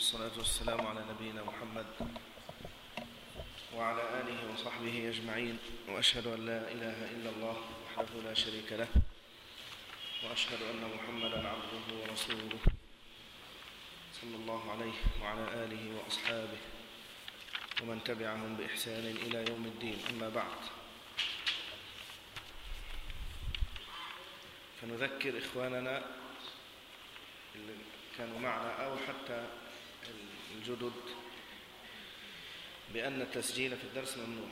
والصلاة والسلام على نبينا محمد وعلى آله وصحبه أجمعين وأشهد أن لا إله إلا الله وحده لا شريك له وأشهد أن محمدا عبده ورسوله صلى الله عليه وعلى آله وأصحابه ومن تبعهم بإحسان إلى يوم الدين أما بعد فنذكر إخواننا اللي كانوا معنا أو حتى الجدد بأن التسجيل في الدرس ممنوع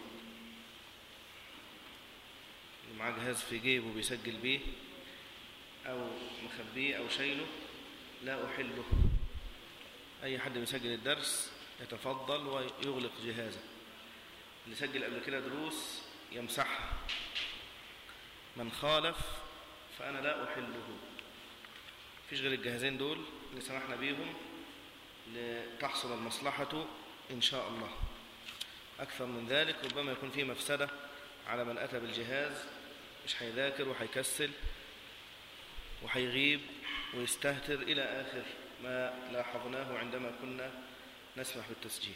اللي معاه جهاز في جيبه بيسجل بيه أو مخبيه أو شايله لا أحله أي حد بيسجل الدرس يتفضل ويغلق جهازه اللي سجل قبل كده دروس يمسحها من خالف فأنا لا أحله فيش غير الجهازين دول اللي سمحنا بيهم لتحصل المصلحة إن شاء الله أكثر من ذلك ربما يكون فيه مفسدة على من أتى بالجهاز مش هيذاكر وهيكسل وهيغيب ويستهتر إلى آخر ما لاحظناه عندما كنا نسمح بالتسجيل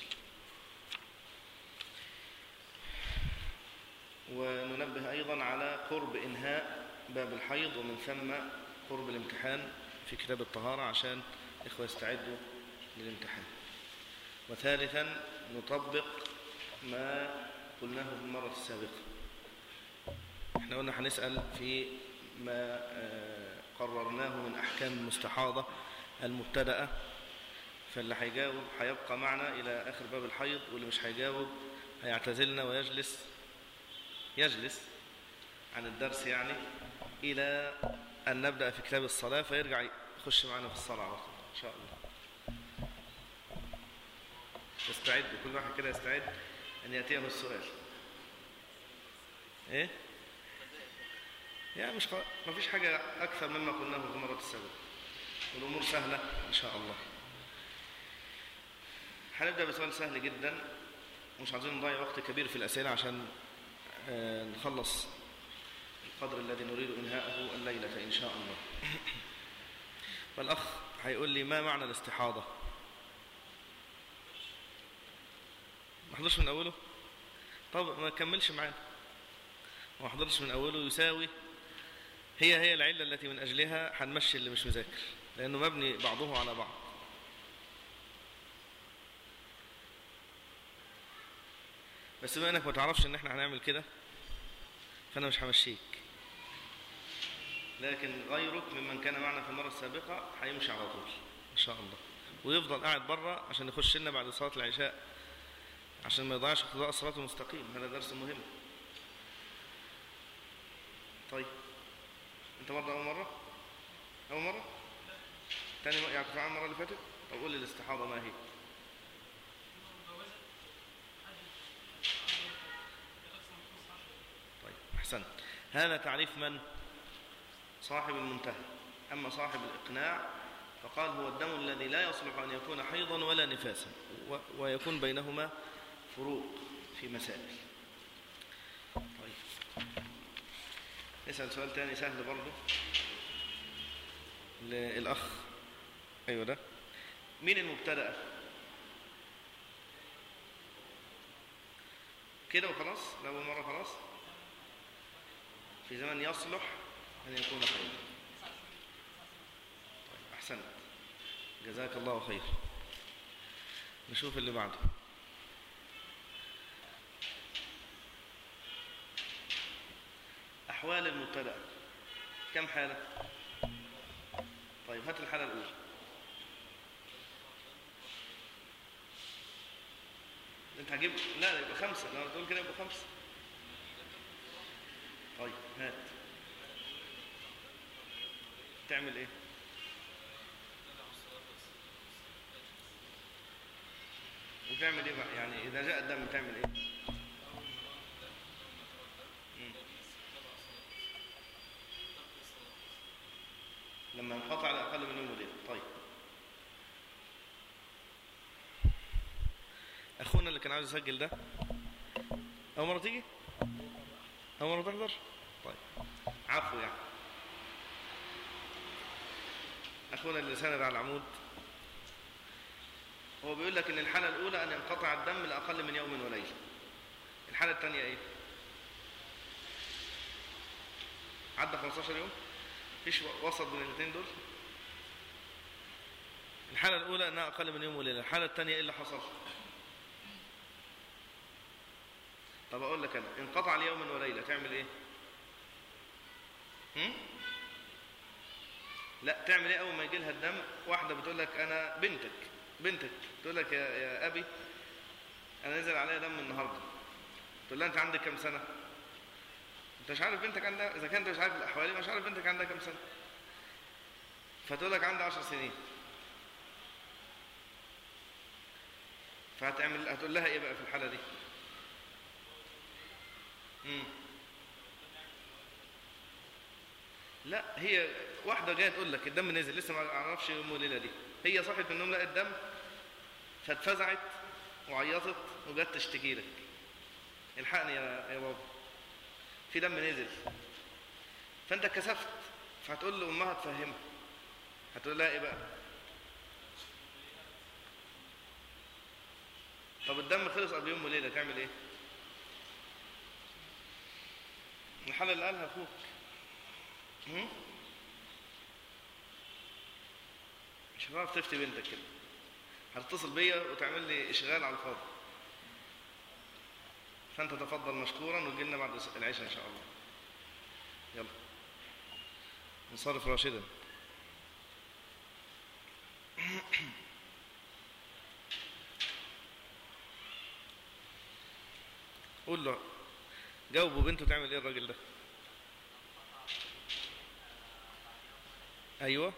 وننبه أيضا على قرب إنهاء باب الحيض ومن ثم قرب الامتحان في كتاب الطهارة عشان إخوة يستعدوا للامتحان وثالثا نطبق ما قلناه في المرة السابقة احنا قلنا هنسأل في ما قررناه من أحكام المستحاضة المبتدأة فاللي هيجاوب هيبقى معنا إلى آخر باب الحيض واللي مش هيجاوب هيعتزلنا ويجلس يجلس عن الدرس يعني إلى أن نبدأ في كتاب الصلاة فيرجع يخش معنا في الصلاة على طول إن شاء الله يستعد كل واحد كده يستعد أن يأتيه السؤال إيه؟ يعني مش خ... ما فيش حاجة أكثر مما قلناه في المرة السابقة والأمور سهلة إن شاء الله هنبدأ بسؤال سهل جدا مش عايزين نضيع وقت كبير في الأسئلة عشان آه نخلص القدر الذي نريد إنهاءه الليلة إن شاء الله فالأخ هيقول لي ما معنى الاستحاضة ما حضرش من أوله طب ما كملش معانا ما حضرش من أوله يساوي هي هي العلة التي من أجلها هنمشي اللي مش مذاكر لأنه مبني بعضه على بعض بس بما انك ما تعرفش ان احنا هنعمل كده فانا مش همشيك لكن غيرك ممن كان معنا في المره السابقه هيمشي على طول ان شاء الله ويفضل قاعد بره عشان يخش لنا بعد صلاه العشاء عشان ما يضيعش اقتضاء الصلاه المستقيم هذا درس مهم طيب انت برضه اول مره اول مره تاني يعني كنت المره اللي فاتت طب قول لي الاستحاضه ما هي أحسنت هذا تعريف من صاحب المنتهى أما صاحب الإقناع فقال هو الدم الذي لا يصلح أن يكون حيضا ولا نفاسا ويكون بينهما فروق في مسائل طيب نسأل سؤال تاني سهل برضه للأخ أيوة ده مين المبتدأ كده وخلاص لأول مرة خلاص في زمن يصلح أن يكون خيرا طيب أحسنت جزاك الله خير نشوف اللي بعده أحوال المبتدأ كم حالة طيب هات الحالة الأولى انت هجيب لا يبقى خمسة لما تقول كده يبقى خمسة طيب هات تعمل ايه وتعمل ايه بقى يعني اذا جاء الدم تعمل ايه مم. لما انقطع على اقل من يوم وليله طيب اخونا اللي كان عاوز يسجل ده اول مره تيجي اول مره تحضر طيب عفو يعني أخونا اللي سند على العمود هو بيقول لك ان الحالة الاولى ان ينقطع الدم لاقل من يوم وليلة الحالة الثانية ايه عدى 15 يوم فيش وسط بين الاثنين دول الحالة الأولى أنها أقل من يوم وليلة الحالة الثانية إيه اللي حصل طب أقول لك أنا انقطع اليوم وليلة تعمل إيه هم؟ لا تعمل إيه أول ما يجي لها الدم واحدة بتقول لك أنا بنتك بنتك تقول لك يا, يا أبي أنا نزل عليا دم النهاردة تقول لها أنت عندك كم سنة أنت مش عارف بنتك عندها إذا كنت مش عارف الأحوال مش عارف بنتك عندها كم سنة فتقول لك عندي عشر سنين فهتعمل هتقول لها ايه بقى في الحاله دي امم لا هي واحده جايه تقول لك الدم نزل لسه ما اعرفش يوم الليله دي هي صحت من النوم لقت الدم فاتفزعت وعيطت وجت تشتكي لك الحقني يا يا بابا في دم نزل فانت كسفت فهتقول لامها تفهمها هتقول لها ايه بقى طب الدم خلص قبل يوم وليله تعمل ايه الحاله اللي قالها اخوك هم؟ مش هتعرف تفتي بنتك كده هتتصل بيا وتعمل لي اشغال على الفاضي فانت تفضل مشكورا وتجي لنا بعد العشاء ان شاء الله يلا انصرف راشدا قول له جاوبوا بنته تعمل ايه الراجل ده ايوه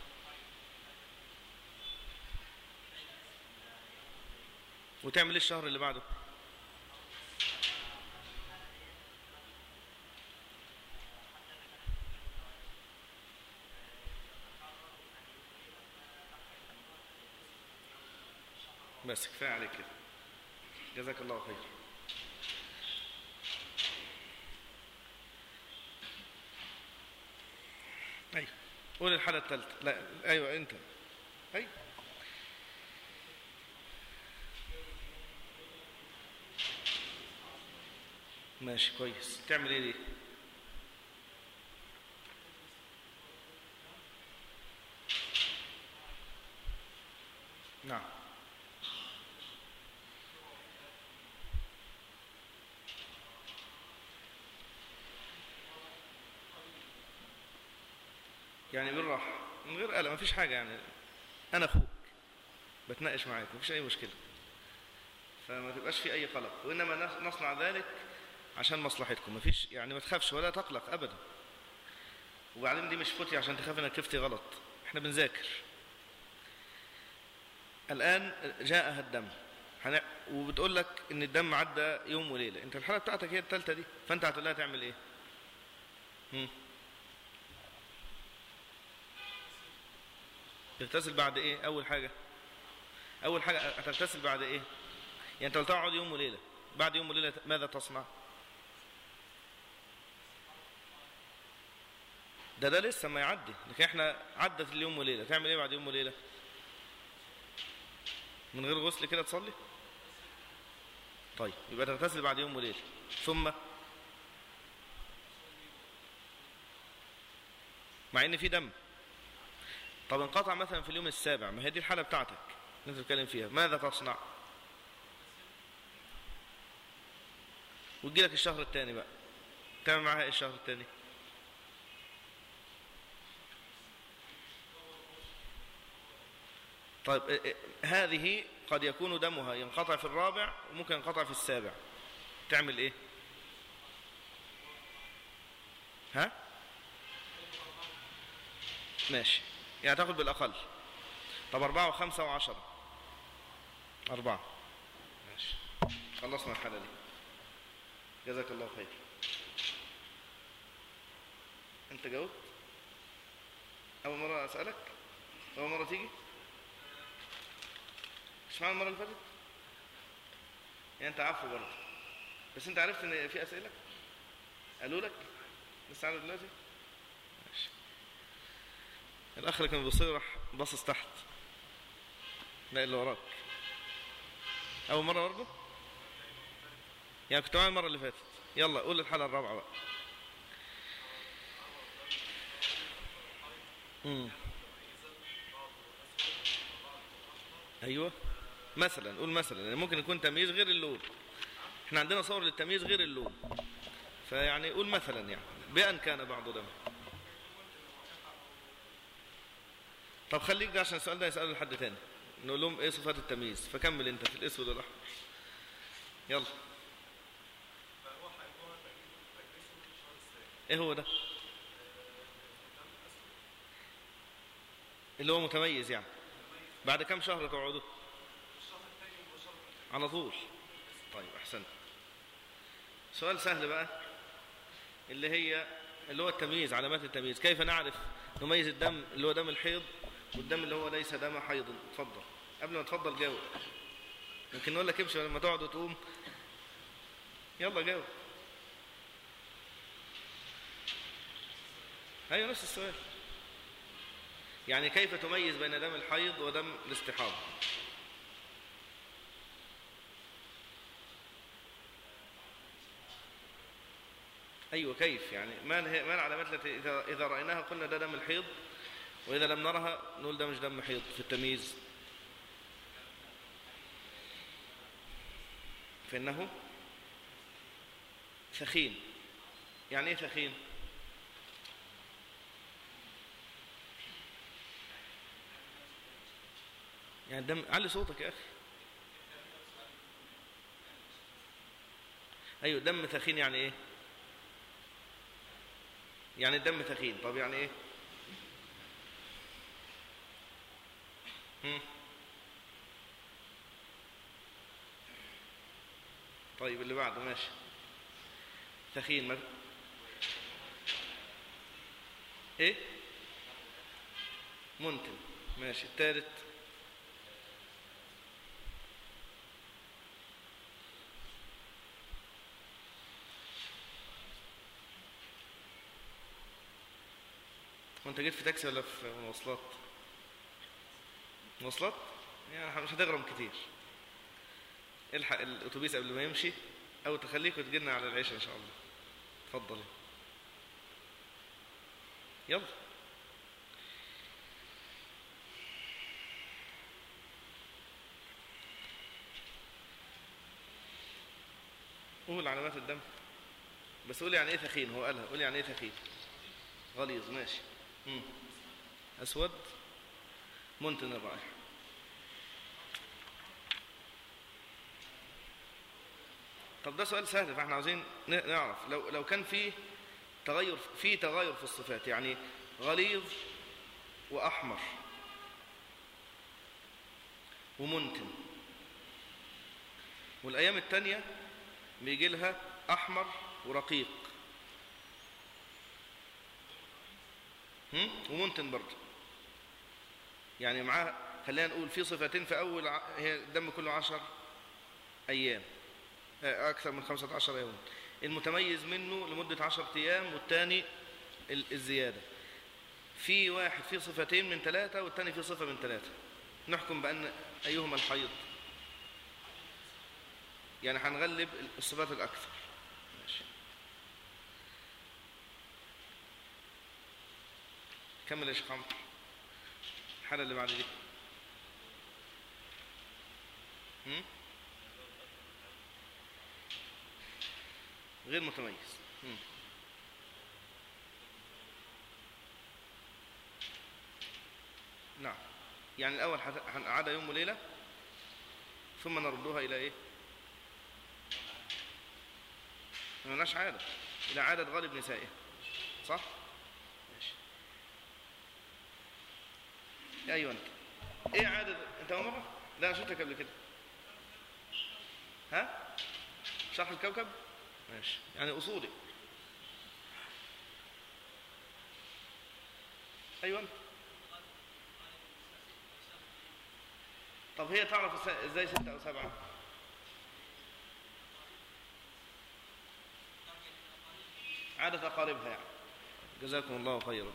وتعمل ايه الشهر اللي بعده بس كفايه عليك كده جزاك الله خير ايوه قول الحاله الثالثه لا ايوه انت ايوه ماشي كويس تعمل ايه دي نعم يعني بالراحه من غير قلق مفيش حاجه يعني انا اخوك بتناقش معاك مفيش اي مشكله فما تبقاش في اي قلق وانما نصنع ذلك عشان مصلحتكم مفيش يعني ما تخافش ولا تقلق ابدا وبعدين دي مش فتي عشان تخاف انك تفتي غلط احنا بنذاكر الان جاءها الدم هن... وبتقول لك ان الدم عدى يوم وليله انت الحاله بتاعتك هي الثالثه دي فانت هتقول لها تعمل ايه هم. تغتسل بعد ايه اول حاجه اول حاجه هتغتسل بعد ايه يعني انت قلت اقعد يوم وليله بعد يوم وليله ماذا تصنع ده ده لسه ما يعدي لكن احنا عدت اليوم وليله تعمل ايه بعد يوم وليله من غير غسل كده تصلي طيب يبقى تغتسل بعد يوم وليله ثم مع ان في دم طب انقطع مثلا في اليوم السابع ما هي دي الحاله بتاعتك اللي انت بتتكلم فيها ماذا تصنع وتجي لك الشهر الثاني بقى تعمل معاها ايه الشهر الثاني طيب هذه قد يكون دمها ينقطع في الرابع وممكن ينقطع في السابع تعمل ايه ها ماشي يعني تاخد بالاقل طب أربعة وخمسة وعشرة أربعة ماشي خلصنا الحالة دي جزاك الله خير أنت جاوبت أول مرة أسألك أول مرة تيجي مش معنا المرة اللي فاتت يعني أنت عفو برضه بس أنت عرفت إن في أسئلة قالوا لك لسه عارف دلوقتي ماشي الأخ اللي كان بيصير راح باصص تحت لا اللي وراك أول مرة برضه يعني كنت معايا المرة اللي فاتت يلا قول الحالة الرابعة بقى مم. أيوة مثلا قول مثلا يعني ممكن يكون تمييز غير اللون احنا عندنا صور للتمييز غير اللون فيعني قول مثلا يعني بأن كان بعض دم طب خليك ده عشان السؤال ده يسأله لحد تاني نقول لهم ايه صفات التمييز فكمل انت في الاسود والاحمر يلا ايه هو ده اللي هو متميز يعني بعد كم شهر تقعدوا على طول طيب احسنت سؤال سهل بقى اللي هي اللي هو التمييز علامات التمييز كيف نعرف نميز الدم اللي هو دم الحيض والدم اللي هو ليس دم حيض اتفضل قبل ما تفضل جاوب ممكن نقول لك امشي لما تقعد وتقوم يلا جاوب ايوه نفس السؤال يعني كيف تميز بين دم الحيض ودم الاستحاضه أيوة كيف يعني ما ما العلامات التي إذا, إذا رأيناها قلنا ده دم الحيض وإذا لم نرها نقول ده مش دم حيض في التمييز فإنه ثخين يعني إيه ثخين يعني الدم علي صوتك يا أخي أيوة دم ثخين يعني إيه يعني الدم ثخين طب يعني ايه هم. طيب اللي بعده ماشي ثخين مد... ايه منتن ماشي الثالث وانت جيت في تاكسي ولا في مواصلات مواصلات يعني مش هتغرم كتير الحق الاتوبيس قبل ما يمشي او تخليك وتجينا على العيش ان شاء الله اتفضل يلا قول علامات الدم بس قول يعني ايه ثخين هو قالها قول يعني ايه ثخين غليظ ماشي مم. أسود منتن الرائحة طب ده سؤال سهل فاحنا عاوزين نعرف لو لو كان في تغير في تغير في الصفات يعني غليظ وأحمر ومنتن والأيام التانية بيجي لها أحمر ورقيق ومنتن برضه يعني معاه خلينا نقول في صفتين في أول ع... هي الدم كله عشر أيام أكثر من خمسة عشر يوم المتميز منه لمدة عشر أيام والثاني الزيادة في واحد فيه صفتين من ثلاثة والثاني فيه صفة من ثلاثة نحكم بأن أيهما الحيض يعني هنغلب الصفات الأكثر ماشي كمل يا شيخ عمرو الحالة اللي بعد دي هم؟ غير متميز هم. نعم يعني الأول هنقعدها يوم وليلة ثم نردوها إلى إيه ما عادة إلى عادة غالب نسائها صح ماشي ايوه انت ايه عادة انت اول مره لا انا شفتك قبل كده ها شرح الكوكب ماشي يعني اصولي ايوه انت طب هي تعرف ازاي ستة او سبعة عادة اقاربها يعني جزاكم الله خيرا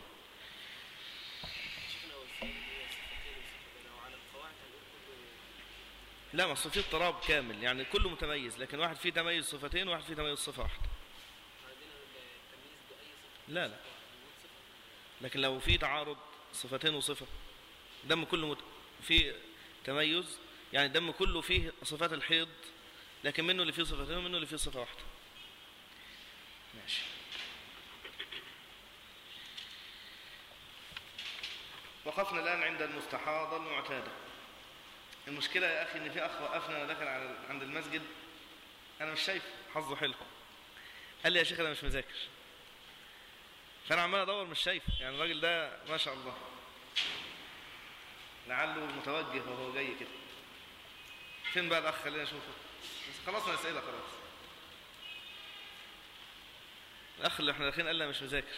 لا ما أصل فيه اضطراب كامل يعني كله متميز لكن واحد فيه تميز صفتين وواحد فيه تميز صفة واحدة لا لا لكن لو في تعارض صفتين وصفة دم كله مت... فيه تميز يعني الدم كله فيه صفات الحيض لكن منه اللي فيه صفتين ومنه اللي فيه صفة واحدة ماشي وقفنا الآن عند المستحاضة المعتادة المشكلة يا أخي إن في أخ وقفنا دخل على عند المسجد أنا مش شايف حظه حلو قال لي يا شيخ أنا مش مذاكر فأنا عمال أدور مش شايف يعني الراجل ده ما شاء الله لعله متوجه وهو جاي كده فين بقى الأخ خلينا نشوفه بس خلصنا الأسئلة خلاص الأخ اللي احنا داخلين قال لي مش مذاكر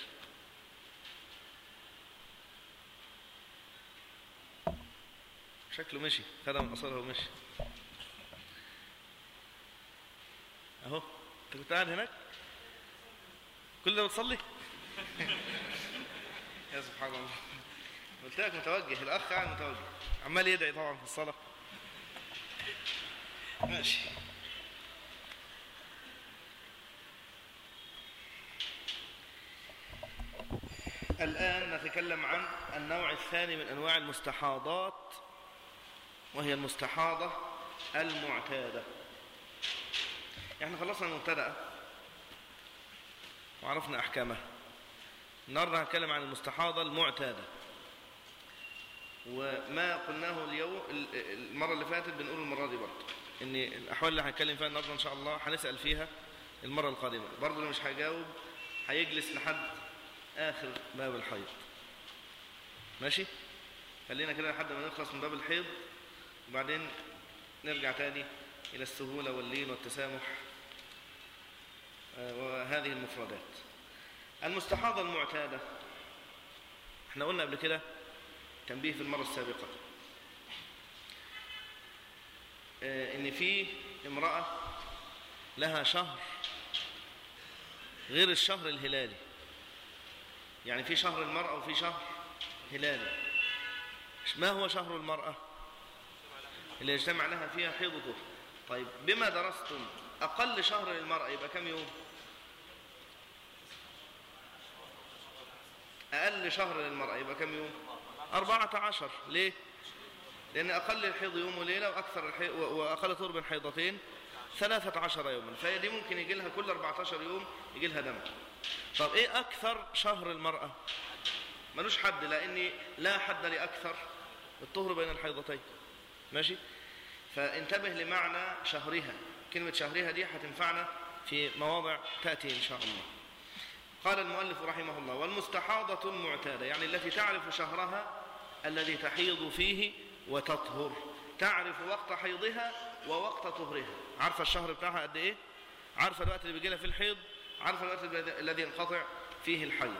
شكله مشي خدها من قصرها ومشي اهو انت كنت قاعد هناك كل ده بتصلي يا سبحان الله قلت لك متوجه الاخ قاعد متوجه عمال يدعي طبعا في الصلاه ماشي الآن نتكلم عن النوع الثاني من أنواع المستحاضات وهي المستحاضة المعتادة احنا خلصنا المبتدأ وعرفنا أحكامها النهارده هنتكلم عن المستحاضة المعتادة وما قلناه اليوم المرة اللي فاتت بنقول المرة دي برضه ان الأحوال اللي هنتكلم فيها النهارده إن شاء الله هنسأل فيها المرة القادمة برضه اللي مش هيجاوب هيجلس لحد آخر باب الحيض ماشي خلينا كده لحد ما نخلص من باب الحيض وبعدين نرجع تاني إلى السهولة واللين والتسامح وهذه المفردات المستحاضة المعتادة احنا قلنا قبل كده تنبيه في المرة السابقة ان في امرأة لها شهر غير الشهر الهلالي يعني في شهر المرأة وفي شهر هلالي ما هو شهر المرأة اللي يجتمع لها فيها حيض وطهر طيب بما درستم أقل شهر للمرأة يبقى كم يوم أقل شهر للمرأة يبقى كم يوم أربعة عشر ليه لأن أقل الحيض يوم وليلة وأكثر الحيض وأقل طهر بين حيضتين ثلاثة عشر يوما فهي دي ممكن يجي لها كل 14 يوم يجي لها دم طب إيه أكثر شهر المرأة ملوش حد لأن لا حد لأكثر الطهر بين الحيضتين ماشي فانتبه لمعنى شهرها كلمة شهرها دي هتنفعنا في مواضع تأتي إن شاء الله قال المؤلف رحمه الله والمستحاضة المعتادة يعني التي تعرف شهرها الذي تحيض فيه وتطهر تعرف وقت حيضها ووقت طهرها عارفة الشهر بتاعها قد إيه عارفة الوقت اللي بيجي لها في الحيض عارفة الوقت الذي ينقطع فيه الحيض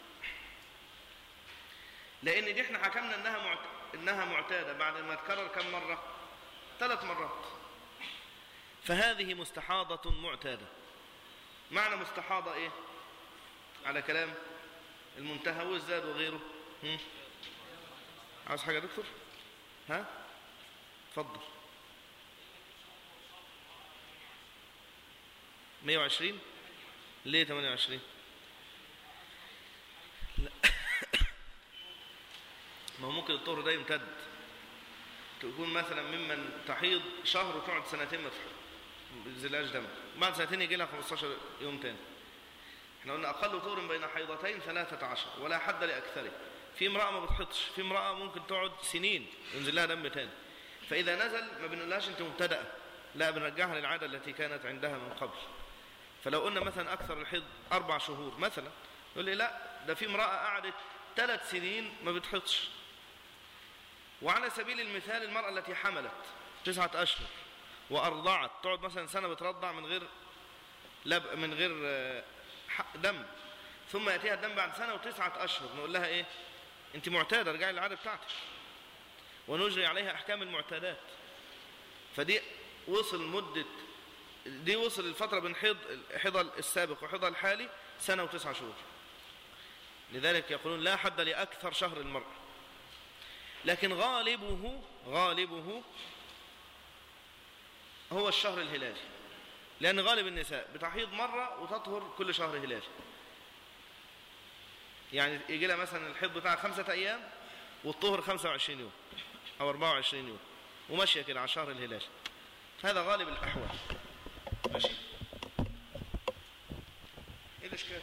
لأن دي احنا حكمنا إنها معت... إنها معتادة بعد ما تكرر كم مرة ثلاث مرات فهذه مستحاضة معتادة معنى مستحاضة إيه على كلام المنتهى والزاد وغيره هم؟ عاوز حاجة يا دكتور ها اتفضل 120 ليه 28 لا ما هو ممكن الطهر ده يمتد تكون مثلا ممن تحيض شهر وتقعد سنتين ما بينزلهاش دم بعد سنتين يجي لها 15 يوم تاني احنا قلنا اقل طهر بين حيضتين 13 ولا حد لاكثره في امراه ما بتحطش في امراه ممكن تقعد سنين ينزل لها دم تاني فاذا نزل ما بنقولهاش انت مبتدأه لا بنرجعها للعاده التي كانت عندها من قبل فلو قلنا مثلا اكثر الحيض اربع شهور مثلا يقول لي لا ده في امراه قعدت ثلاث سنين ما بتحطش وعلى سبيل المثال المرأة التي حملت تسعة أشهر وأرضعت تقعد مثلا سنة بترضع من غير لب من غير دم ثم يأتيها الدم بعد سنة وتسعة أشهر نقول لها إيه أنت معتادة ارجعي للعادة بتاعتك ونجري عليها أحكام المعتادات فدي وصل مدة دي وصل الفترة بين حيض حيض السابق وحيض الحالي سنة وتسعة شهور لذلك يقولون لا حد لأكثر شهر المرأة لكن غالبه غالبه هو الشهر الهلالي لأن غالب النساء بتحيض مرة وتطهر كل شهر هلالي يعني يجي لها مثلا الحيض بتاعها خمسة أيام والطهر 25 يوم أو 24 يوم وماشية كده على شهر الهلال هذا غالب الأحوال ماشي إيه الإشكال؟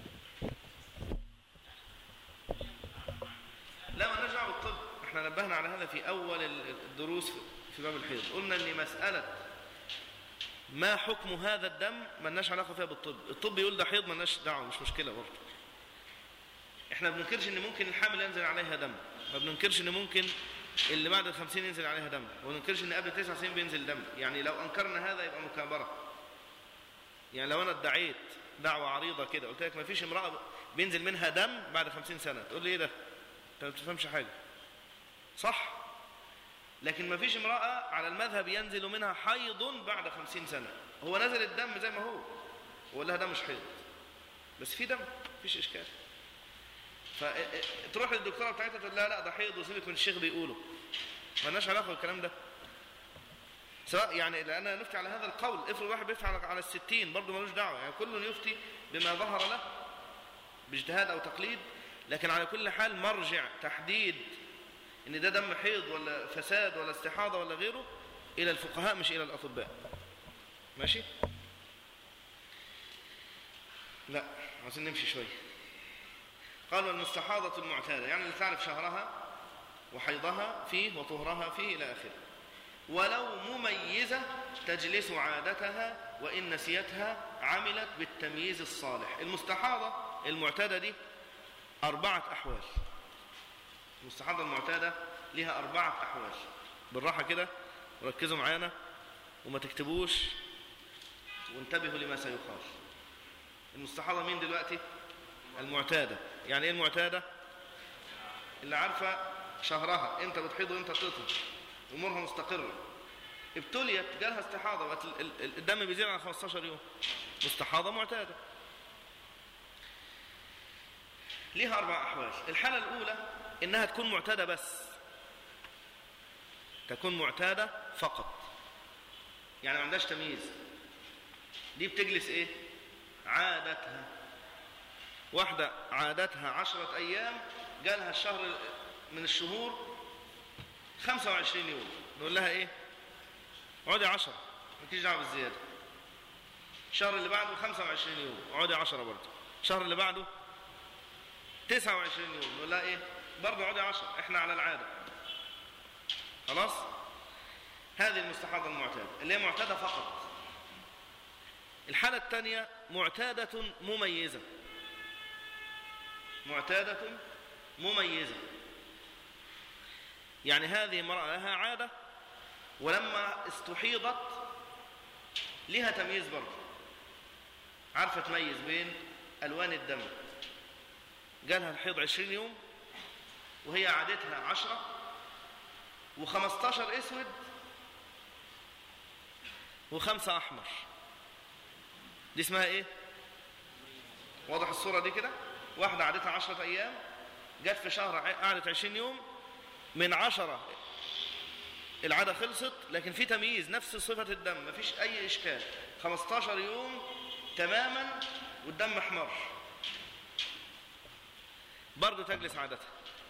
لا ما نرجع بالطب احنا نبهنا على هذا في أول الدروس في باب الحيض قلنا أن مسألة ما حكم هذا الدم ما لناش علاقة فيها بالطب الطب يقول ده حيض ما لناش دعوة مش مشكلة برضه احنا بننكرش ان ممكن الحامل ينزل عليها دم ما بننكرش ان ممكن اللي بعد الخمسين ينزل عليها دم وما بننكرش ان قبل تسع سنين بينزل دم يعني لو انكرنا هذا يبقى مكابرة يعني لو انا ادعيت دعوة عريضة كده قلت لك ما فيش امرأة بينزل منها دم بعد خمسين سنة تقول لي ايه ده انت ما بتفهمش حاجة صح لكن ما فيش امرأة على المذهب ينزل منها حيض بعد خمسين سنة هو نزل الدم زي ما هو وقال لها ده مش حيض بس في دم مفيش اشكال فتروح للدكتوره بتاعتها تقول لها لا ده حيض وسيبك من الشيخ بيقوله مالناش علاقه بالكلام ده سواء يعني لان نفتي على هذا القول افرض واحد بيفتي على الستين برضه ملوش دعوه يعني كل يفتي بما ظهر له باجتهاد او تقليد لكن على كل حال مرجع تحديد ان ده دم حيض ولا فساد ولا استحاضه ولا غيره الى الفقهاء مش الى الاطباء ماشي لا عايزين نمشي شويه قال والمستحاضة المعتادة يعني اللي تعرف شهرها وحيضها فيه وطهرها فيه إلى آخره ولو مميزة تجلس عادتها وإن نسيتها عملت بالتمييز الصالح المستحاضة المعتادة دي أربعة أحوال المستحاضة المعتادة لها أربعة أحوال بالراحة كده ركزوا معانا وما تكتبوش وانتبهوا لما سيقال المستحاضة مين دلوقتي المعتادة يعني ايه المعتادة اللي عارفة شهرها امتى بتحيض وامتى تطهر امورها مستقرة ابتليت جالها استحاضة الدم بيزيد عن 15 يوم مستحاضة معتادة ليها أربع أحوال الحالة الأولى إنها تكون معتادة بس تكون معتادة فقط يعني ما عندهاش تمييز دي بتجلس إيه عادتها واحدة عادتها عشرة أيام جالها الشهر من الشهور 25 يوم نقول لها إيه عودي عشرة مالكيش دعوة بالزيادة الشهر اللي بعده 25 يوم عودي عشرة برضه الشهر اللي بعده 29 يوم نقول لها إيه برضه عودي عشرة إحنا على العادة خلاص هذه المستحاضة المعتادة اللي هي معتادة فقط الحالة الثانية معتادة مميزة معتادة مميزة يعني هذه امرأة لها عادة ولما استحيضت لها تمييز برضه عارفة تميز بين ألوان الدم جالها الحيض عشرين يوم وهي عادتها عشرة وخمستاشر اسود وخمسة أحمر دي اسمها ايه واضح الصورة دي كده واحدة عادتها عشرة أيام جت في شهر قعدت عشرين يوم من عشرة العادة خلصت لكن في تمييز نفس صفة الدم مفيش أي إشكال 15 يوم تماما والدم احمر برضه تجلس عادتها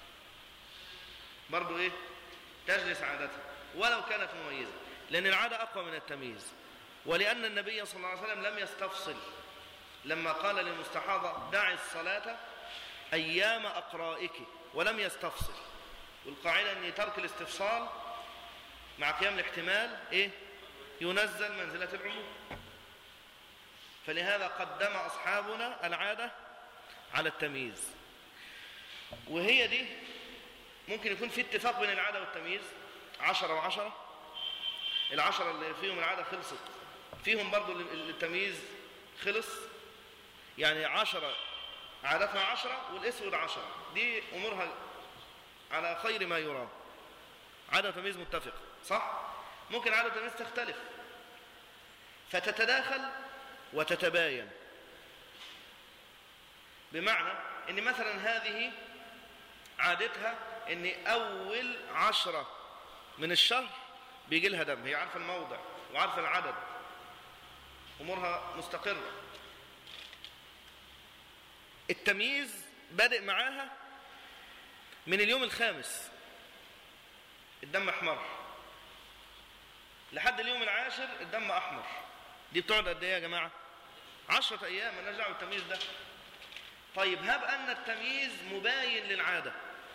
برضه إيه تجلس عادتها ولو كانت مميزة لأن العادة أقوى من التمييز ولأن النبي صلى الله عليه وسلم لم يستفصل لما قال للمستحاضة دعي الصلاة أيام أقرائك ولم يستفصل والقاعدة أن ترك الاستفصال مع قيام الاحتمال إيه؟ ينزل منزلة العموم فلهذا قدم أصحابنا العادة على التمييز وهي دي ممكن يكون في اتفاق بين العادة والتمييز عشرة وعشرة العشرة اللي فيهم العادة خلصت فيهم برضو التمييز خلص يعني عشرة عادتها عشرة والاسود عشرة دي أمورها على خير ما يرام عادة تمييز متفق صح؟ ممكن عادة تمييز تختلف فتتداخل وتتباين بمعنى ان مثلا هذه عادتها ان اول عشرة من الشهر بيجي لها دم هي عارفة الموضع وعارفة العدد أمورها مستقرة التمييز بادئ معاها من اليوم الخامس الدم احمر لحد اليوم العاشر الدم احمر دي بتقعد قد ايه يا جماعه عشرة ايام مالناش دعوه بالتمييز ده طيب هب ان التمييز مباين للعاده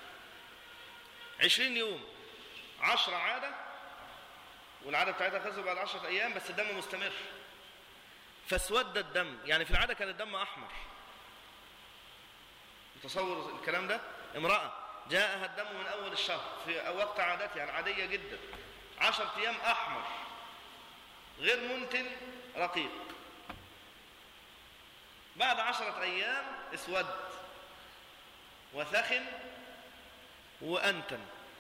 عشرين يوم عشرة عاده والعاده بتاعتها خلصت بعد عشرة ايام بس الدم مستمر فاسود الدم يعني في العاده كان الدم احمر تصور الكلام ده امراه جاءها الدم من اول الشهر في وقت عادتها العاديه جدا عشرة ايام احمر غير منتن رقيق بعد عشرة ايام اسود وثخن وانتن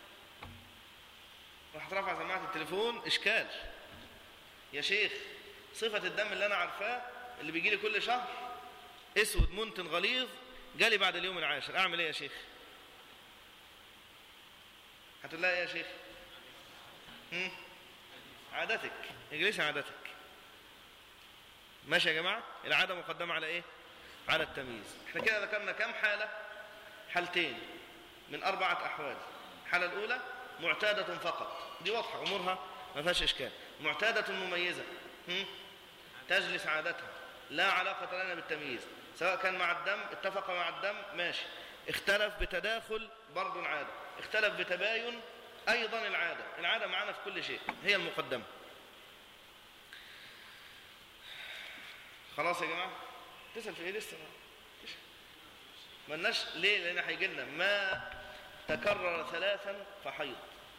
راح رفع سماعه التليفون اشكال يا شيخ صفه الدم اللي انا عارفاه اللي بيجي لي كل شهر اسود منتن غليظ جالي بعد اليوم العاشر اعمل ايه يا شيخ هتقول لها ايه يا شيخ هم؟ عادتك اجلسي عادتك ماشي يا جماعه العاده مقدمه على ايه على التمييز احنا كده ذكرنا كم حاله حالتين من اربعه احوال الحاله الاولى معتاده فقط دي واضحه امورها ما فيهاش اشكال معتاده مميزه هم؟ تجلس عادتها لا علاقه لنا بالتمييز سواء كان مع الدم اتفق مع الدم ماشي اختلف بتداخل برضو العادة اختلف بتباين أيضا العادة العادة معانا في كل شيء هي المقدمة خلاص يا جماعة تسأل في ايه لسه ملناش ليه لأن هيجي لنا ما تكرر ثلاثا فحيض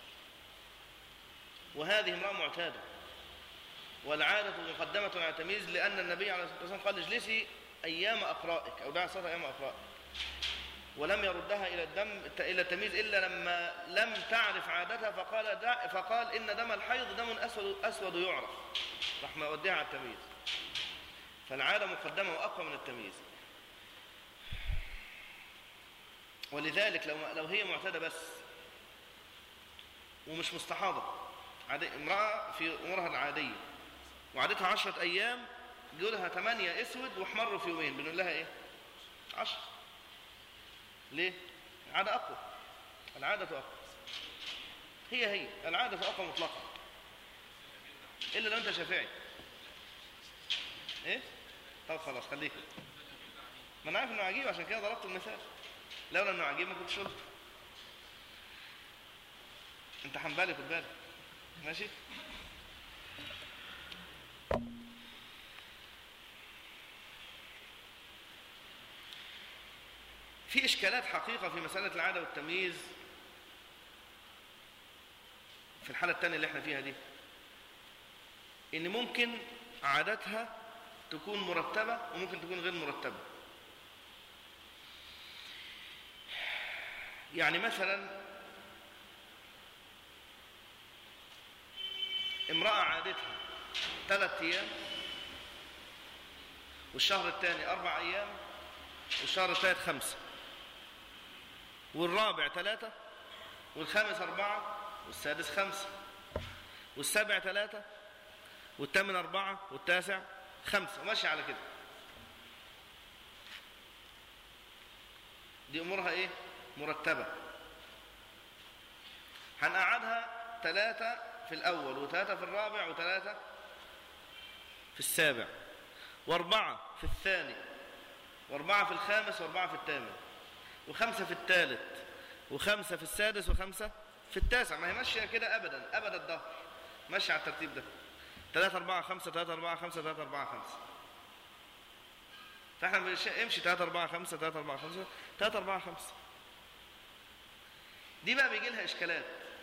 وهذه امرأة معتادة والعادة مقدمة على التمييز لأن النبي عليه الصلاة والسلام قال اجلسي أيام أقرائك أو دع الصلاة أيام أقرائك ولم يردها إلى الدم إلى التمييز إلا لما لم تعرف عادتها فقال دع فقال إن دم الحيض دم أسود أسود يعرف راح ما يوديها على التمييز فالعادة مقدمة وأقوى من التمييز ولذلك لو لو هي معتادة بس ومش مستحاضة عادي امرأة في أمورها العادية وعادتها عشرة أيام جولها ثمانية اسود واحمروا في يومين بنقول لها ايه عشر ليه العادة اقوى العادة اقوى هي هي العادة اقوى مطلقا الا لو انت شافعي ايه طب خلاص خليك ما انا عارف انه عجيب عشان كده ضربت المثال لولا انه عجيب ما كنتش قلت انت حنبالي خد بالك ماشي في إشكالات حقيقة في مسألة العادة والتمييز في الحالة الثانية اللي احنا فيها دي إن ممكن عادتها تكون مرتبة وممكن تكون غير مرتبة يعني مثلا امرأة عادتها ثلاث أيام والشهر الثاني أربع أيام والشهر الثالث خمسة والرابع ثلاثة والخامس أربعة والسادس خمسة والسابع ثلاثة والثامن أربعة والتاسع خمسة وماشي على كده دي أمورها إيه؟ مرتبة هنقعدها ثلاثة في الأول وثلاثة في الرابع وثلاثة في السابع وأربعة في الثاني وأربعة في الخامس وأربعة في الثامن وخمسة في الثالث وخمسة في السادس وخمسة في التاسع ما هي ماشية كده أبدا أبدا الظهر ماشية على الترتيب ده ثلاثة أربعة خمسة ثلاثة أربعة خمسة ثلاثة أربعة خمسة فاحنا امشي ثلاثة أربعة خمسة ثلاثة أربعة خمسة ثلاثة أربعة خمسة دي بقى بيجي لها إشكالات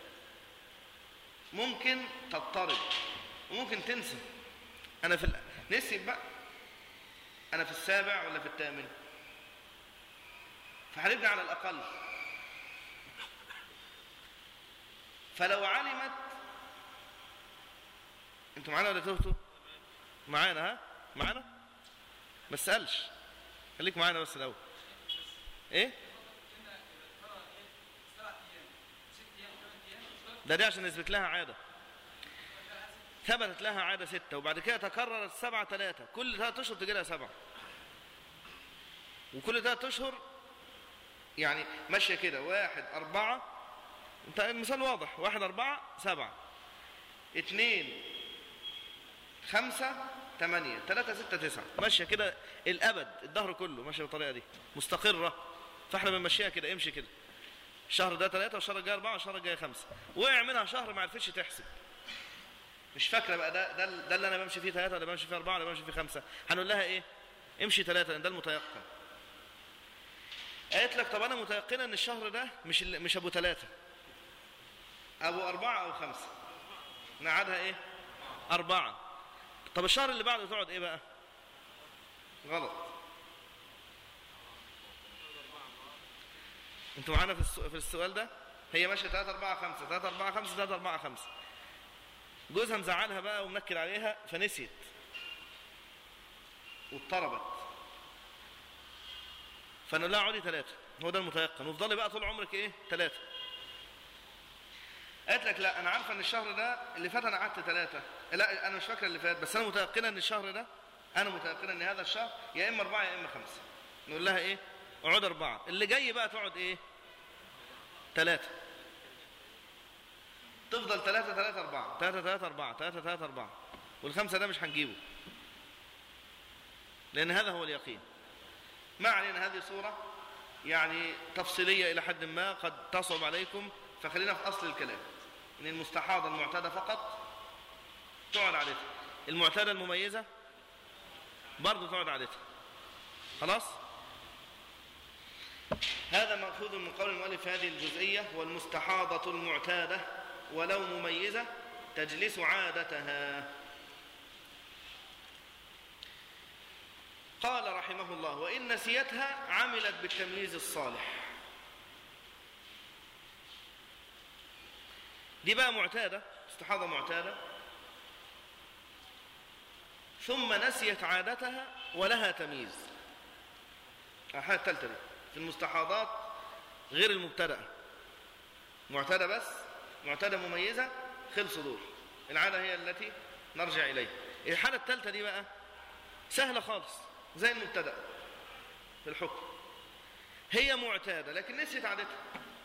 ممكن تضطرب وممكن تنسى أنا في نسي بقى أنا في السابع ولا في الثامن فهنرجع على الأقل فلو علمت انتوا معانا ولا تهتوا معانا ها معانا ما تسالش خليك معانا بس الاول ايه ده دي عشان نثبت لها عاده ثبتت لها عادة ستة وبعد كده تكررت سبعة ثلاثة كل ثلاثة أشهر تجي لها سبعة وكل ثلاثة أشهر يعني ماشية كده واحد أربعة انت المثال واضح واحد أربعة سبعة اثنين خمسة ثمانية ثلاثة ستة تسعة ماشية كده الأبد الدهر كله ماشية بالطريقة دي مستقرة فاحنا بنمشيها كده امشي كده الشهر ده ثلاثة والشهر الجاي أربعة والشهر الجاي خمسة وقع منها شهر ما عرفتش تحسب مش فاكرة بقى ده ده, ده اللي أنا بمشي فيه ثلاثة ولا بمشي فيه أربعة ولا بمشي فيه خمسة هنقول لها إيه امشي ثلاثة لأن ده المتيقن قالت لك طب أنا متيقنة إن الشهر ده مش ال- مش أبو ثلاثة أبو أربعة أو خمسة نعادها إيه أربعة طب الشهر اللي بعده تقعد إيه بقى غلط انتوا معانا في السؤال, في السؤال ده هي ماشيه 3 4 5 3 4 5 3 4 5 جوزها مزعلها بقى ومنكر عليها فنسيت واضطربت فنقول لها اقعدي ثلاثه هو ده المتيقن وافضلي بقى طول عمرك ايه ثلاثه قالت لك لا انا عارفه ان الشهر ده اللي فات انا قعدت ثلاثه لا انا مش فاكره اللي فات بس انا متيقنه ان الشهر ده انا متيقنه ان هذا الشهر يا اما اربعه يا اما خمسه نقول لها ايه اقعد اربعه اللي جاي بقى تقعد ايه ثلاثه تفضل ثلاثة ثلاثة أربعة ثلاثة ثلاثة أربعة ثلاثة ثلاثة أربعة والخمسة ده مش هنجيبه لأن هذا هو اليقين ما علينا هذه صورة يعني تفصيلية إلى حد ما قد تصعب عليكم فخلينا في أصل الكلام إن المستحاضة المعتادة فقط تقعد عادتها المعتادة المميزة برضه تقعد عادتها خلاص هذا مأخوذ من قول المؤلف في هذه الجزئية والمستحاضة المعتادة ولو مميزة تجلس عادتها قال رحمه الله وإن نسيتها عملت بالتمييز الصالح دي بقى معتادة استحاضة معتادة ثم نسيت عادتها ولها تمييز الحالة الثالثة دي في المستحاضات غير المبتدأة معتادة بس معتادة مميزة خلص دول العادة هي التي نرجع إليها الحالة الثالثة دي بقى سهلة خالص زي المبتدأ في الحكم هي معتادة لكن نسيت عادتها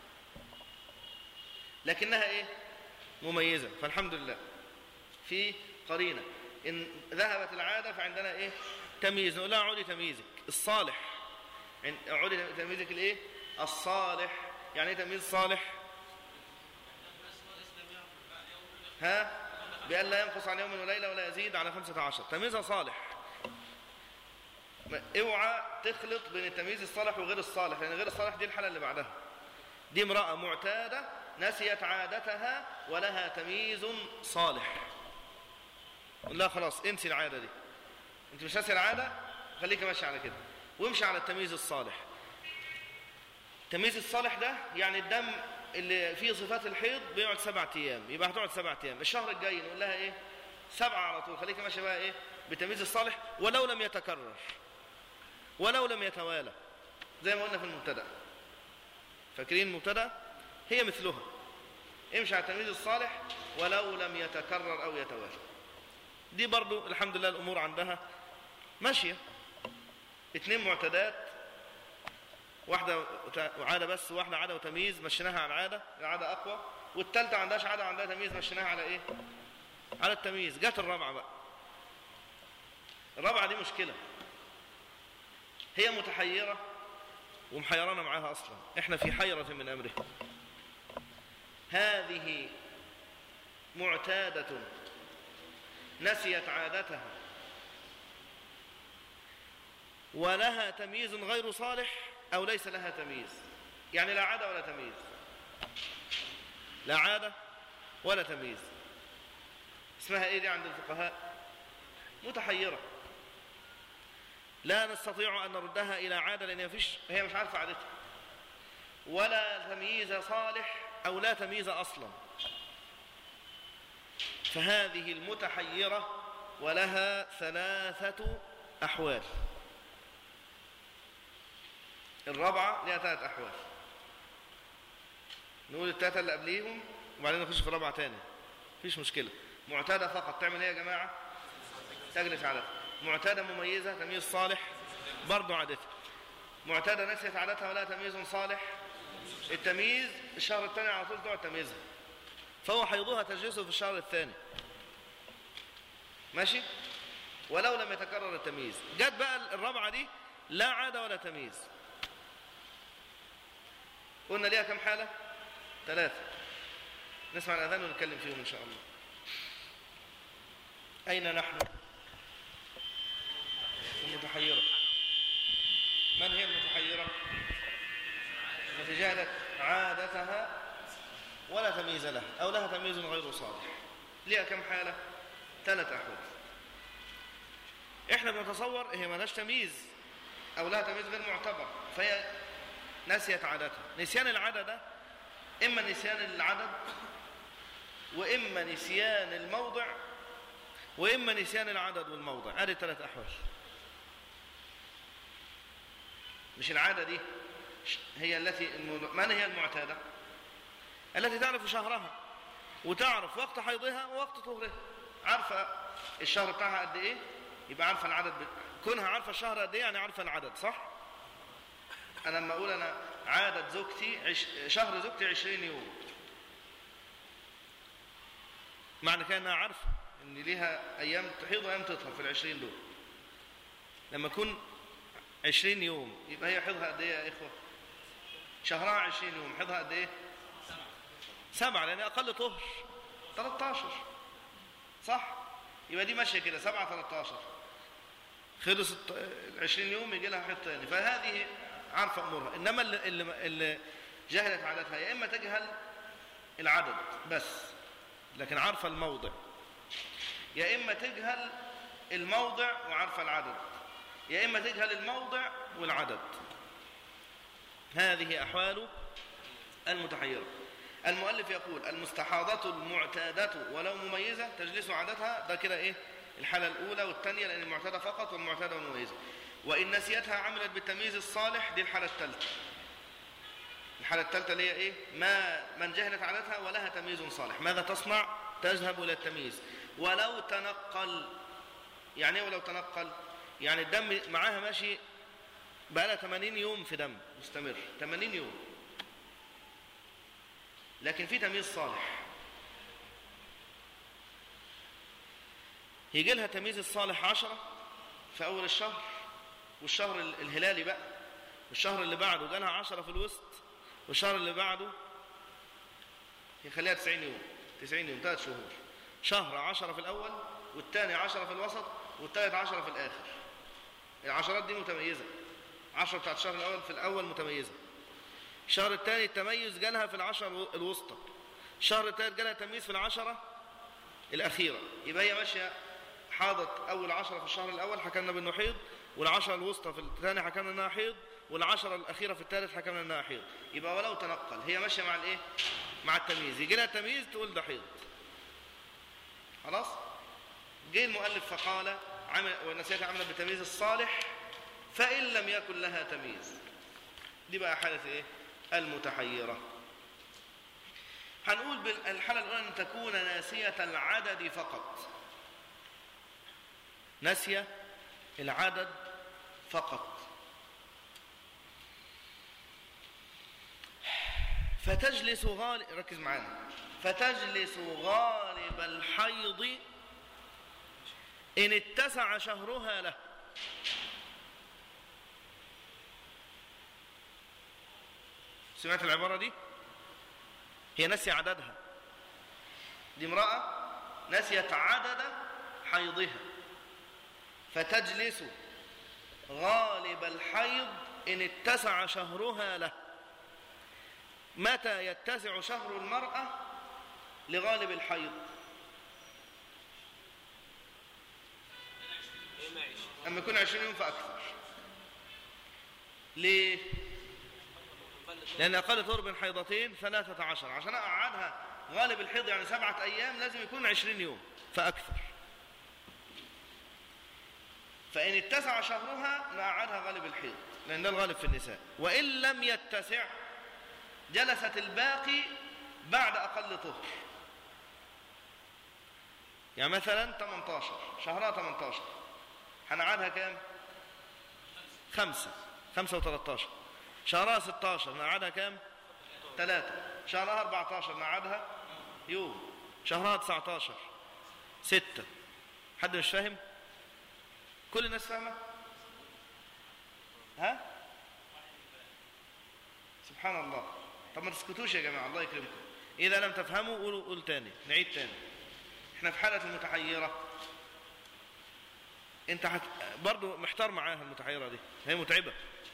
لكنها ايه مميزة فالحمد لله في قرينة إن ذهبت العادة فعندنا ايه تمييز نقول لها عودي تمييزك الصالح عن- عودي تمييزك الايه الصالح يعني ايه تمييز صالح ها بأن لا ينقص عن يوم وليلة ولا يزيد على خمسة عشر تمييزها صالح ما- اوعى تخلط بين التمييز الصالح وغير الصالح لأن غير الصالح دي الحالة اللي بعدها دي امرأة معتادة نسيت عادتها ولها تمييز صالح لا خلاص انسي العادة دي انت مش ناسي العادة خليك ماشي على كده وامشي على التمييز الصالح التمييز الصالح ده يعني الدم اللي فيه صفات الحيض بيقعد سبعة ايام يبقى هتقعد سبعة ايام الشهر الجاي نقول لها ايه سبعة على طول خليك ماشي بقى ايه بالتمييز الصالح ولو لم يتكرر ولو لم يتوالى زي ما قلنا في المبتدا فاكرين المبتدا هي مثلها امشي على التمييز الصالح ولو لم يتكرر او يتوالى دي برضو الحمد لله الامور عندها ماشيه اتنين معتادات واحده وت- عاده بس واحده عاده وتمييز مشيناها على العاده العاده اقوى والثالثه عندهاش عاده عندها تمييز مشيناها على ايه على التمييز جت الرابعه بقى الرابعه دي مشكله هي متحيره ومحيرانا معاها اصلا احنا في حيره من امره هذه معتاده نسيت عادتها ولها تمييز غير صالح او ليس لها تمييز يعني لا عاده ولا تمييز لا عاده ولا تمييز اسمها ايه دي عند الفقهاء متحيره لا نستطيع ان نردها الى عاده لان مفيش هي مش عارفه عادتها ولا تمييز صالح او لا تمييز اصلا فهذه المتحيره ولها ثلاثه احوال الرابعه لها ثلاث احوال نقول الثلاثه اللي قبليهم وبعدين نخش في الرابعه تاني مفيش مشكله معتادة فقط تعمل ايه يا جماعة تجلس عادتها معتادة مميزة تمييز صالح برضو عادتها معتادة نسيت عادتها ولا تمييز صالح التمييز الشهر الثاني على طول تقعد تمييزها فهو حيضها تجلسه في الشهر الثاني ماشي ولو لم يتكرر التمييز جت بقى الرابعة دي لا عادة ولا تمييز قلنا ليها كم حالة ثلاثة نسمع الأذان ونتكلم فيهم إن شاء الله أين نحن المتحيرة من هي المتحيرة التي جهلت عادتها ولا تمييز لها أو لها تمييز غير صالح ليها كم حالة ثلاث أحوال إحنا بنتصور هي ما لهاش تمييز أو لها تمييز غير معتبر فهي نسيت عادتها نسيان العدد ده إما نسيان العدد وإما نسيان الموضع وإما نسيان العدد والموضع هذه الثلاث أحوال مش العادة دي هي التي من هي المعتادة التي تعرف شهرها وتعرف وقت حيضها ووقت طهرها عارفة الشهر بتاعها قد ايه يبقى عارفة العدد ب... كونها عارفة الشهر قد ايه يعني عارفة العدد صح انا لما اقول انا عادة زوجتي عش... شهر زوجتي عشرين يوم معنى كده انها عارفة ان ليها ايام تحيض وايام تطهر في العشرين دول لما يكون عشرين يوم يبقى هي حيضها قد ايه يا اخوة شهرها عشرين يوم حيضها قد ايه سبعة لان اقل طهر 13 صح يبقى دي ماشيه كده 7 13 خلص ال 20 يوم يجي لها حيض ثاني فهذه عارفه امورها انما اللي, اللي, اللي جهلت عادتها يا اما تجهل العدد بس لكن عارفه الموضع يا اما تجهل الموضع وعارفه العدد يا اما تجهل الموضع والعدد هذه احوال المتحيره المؤلف يقول المستحاضة المعتادة ولو مميزة تجلس عادتها ده كده ايه الحالة الأولى والثانية لأن المعتادة فقط والمعتادة مميزة وإن نسيتها عملت بالتمييز الصالح دي الحالة الثالثة الحالة الثالثة اللي هي ايه ما من جهلت عادتها ولها تمييز صالح ماذا تصنع تذهب إلى التمييز ولو تنقل يعني ايه ولو تنقل يعني الدم معاها ماشي بقى لها 80 يوم في دم مستمر 80 يوم لكن في تمييز صالح يجي لها تمييز الصالح عشرة في أول الشهر والشهر الهلالي بقى والشهر اللي بعده جالها عشرة في الوسط والشهر اللي بعده يخليها 90 يوم 90 يوم ثلاث شهور شهر عشرة في الأول والثاني عشرة في الوسط والثالث عشرة في الآخر العشرات دي متميزة عشرة بتاعت الشهر الأول في الأول متميزة الشهر الثاني التميز جالها في العشرة الوسطى الشهر الثالث جالها تمييز في العشرة الأخيرة يبقى هي ماشية حاضت أول عشرة في الشهر الأول حكمنا بأنه حيض والعشرة الوسطى في الثاني حكمنا أنها حيض والعشرة الأخيرة في الثالث حكمنا أنها حيض يبقى ولو تنقل هي ماشية مع الإيه؟ مع التمييز يجي لها تمييز تقول ده حيض خلاص؟ جه المؤلف فقال عمل ونسيت عملا بالتمييز الصالح فإن لم يكن لها تمييز دي بقى حالة إيه؟ المتحيرة هنقول بالحالة الأولى أن تكون ناسية العدد فقط ناسية العدد فقط فتجلس غالب ركز معانا فتجلس غالب الحيض إن اتسع شهرها له سمعت العبارة دي هي نسي عددها دي امرأة نسيت عدد حيضها فتجلس غالب الحيض إن اتسع شهرها له متى يتسع شهر المرأة لغالب الحيض أما يكون عشرين يوم فأكثر ليه لأن أقل طهر بين حيضتين ثلاثة عشر عشان أقعدها غالب الحيض يعني سبعة أيام لازم يكون عشرين يوم فأكثر فإن اتسع شهرها نقعدها غالب الحيض لأن ده الغالب في النساء وإن لم يتسع جلست الباقي بعد أقل طهر يعني مثلا 18 شهرها 18 هنقعدها كام خمسة خمسة و13 شهرها 16 نقعدها كام ثلاثة شهرها 14 نقعدها يوم شهرها 19 ستة حد مش فاهم كل الناس فاهمة ها سبحان الله طب ما تسكتوش يا جماعة الله يكرمكم إذا لم تفهموا قولوا قول تاني نعيد تاني احنا في حالة المتحيرة انت حت... برضو محتار معاها المتحيرة دي هي متعبة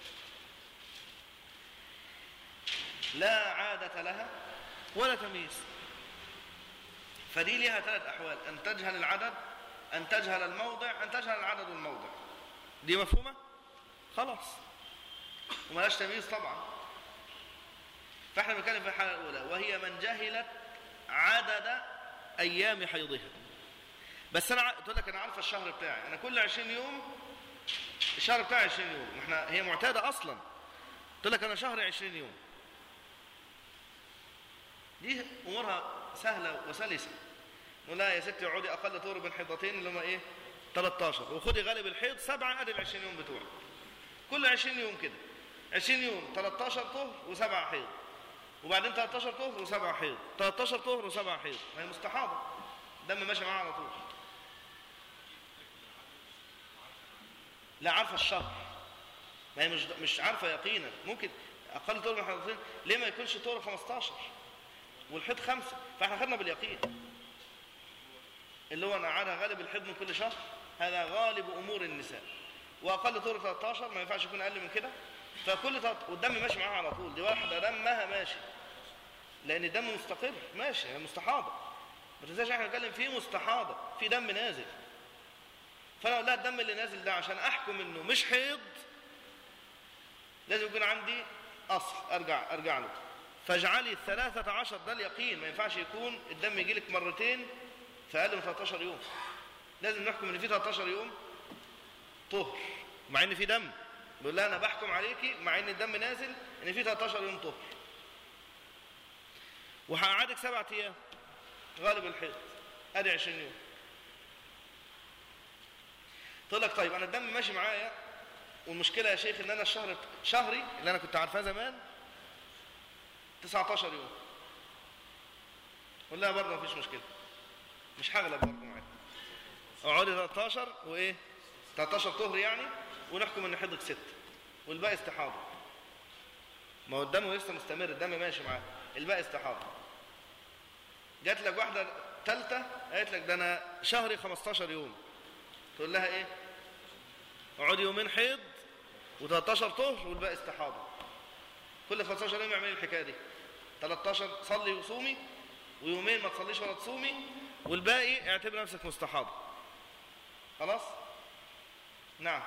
لا عادة لها ولا تمييز فدي لها ثلاث أحوال أن تجهل العدد أن تجهل الموضع أن تجهل العدد والموضع دي مفهومة؟ خلاص وملاش تمييز طبعا فاحنا بنتكلم في الحالة الأولى وهي من جهلت عدد أيام حيضها بس أنا تقول لك أنا عارفة الشهر بتاعي أنا كل 20 يوم الشهر بتاعي 20 يوم احنا هي معتادة أصلا تقول لك أنا شهري 20 يوم دي أمورها سهلة وسلسة نقول لا يا ستي اقعدي أقل طور بين حيضتين اللي هم إيه 13 وخدي غالب الحيض سبعة أدي ال 20 يوم بتوعك كل 20 يوم كده 20 يوم 13 طهر وسبعة حيض وبعدين 13 طهر وسبعة حيض 13 طهر وسبعة حيض ما هي مستحاضة دم ماشي معاها على طول لا عارفة الشهر ما هي مش مش عارفة يقينا ممكن أقل طهر من حيضتين ليه ما يكونش طهر 15 والحيض خمسة فاحنا خدنا باليقين اللي هو نعادها غالب الحيض من كل شهر هذا غالب أمور النساء وأقل طهر 13 ما ينفعش يكون أقل من كده فكل تط... والدم ماشي معاها على طول دي واحدة دمها ماشي لأن الدم مستقر ماشي هي مستحاضة ما تنساش احنا بنتكلم في مستحاضة في دم نازل فأنا أقول لها الدم اللي نازل ده عشان أحكم إنه مش حيض لازم يكون عندي أصل أرجع أرجع له فاجعلي الثلاثة عشر ده اليقين ما ينفعش يكون الدم يجي لك مرتين في أقل من 13 يوم لازم نحكم إن في 13 يوم طهر مع إن في دم بيقول لها انا بحكم عليكي مع ان الدم نازل ان في 13 يوم طهر وهقعدك سبعة ايام غالب الحيض ادي 20 يوم تقول لك طيب انا الدم ماشي معايا والمشكله يا شيخ ان انا الشهر شهري اللي انا كنت عارفاه زمان 19 يوم قول لها برضه مفيش مشكله مش هغلب برضه معاك اقعدي 13 وايه 13 طهر يعني ونحكم ان حيضك ست والباقي استحاضه ما هو الدم لسه مستمر الدم ماشي معاه الباقي استحاضه جات لك واحده ثالثه قالت لك ده انا شهري 15 يوم تقول لها ايه اقعدي يومين حيض و13 طهر والباقي استحاضه كل 15 يوم اعملي الحكايه دي 13 صلي وصومي ويومين ما تصليش ولا تصومي والباقي اعتبر نفسك مستحاضه خلاص نعم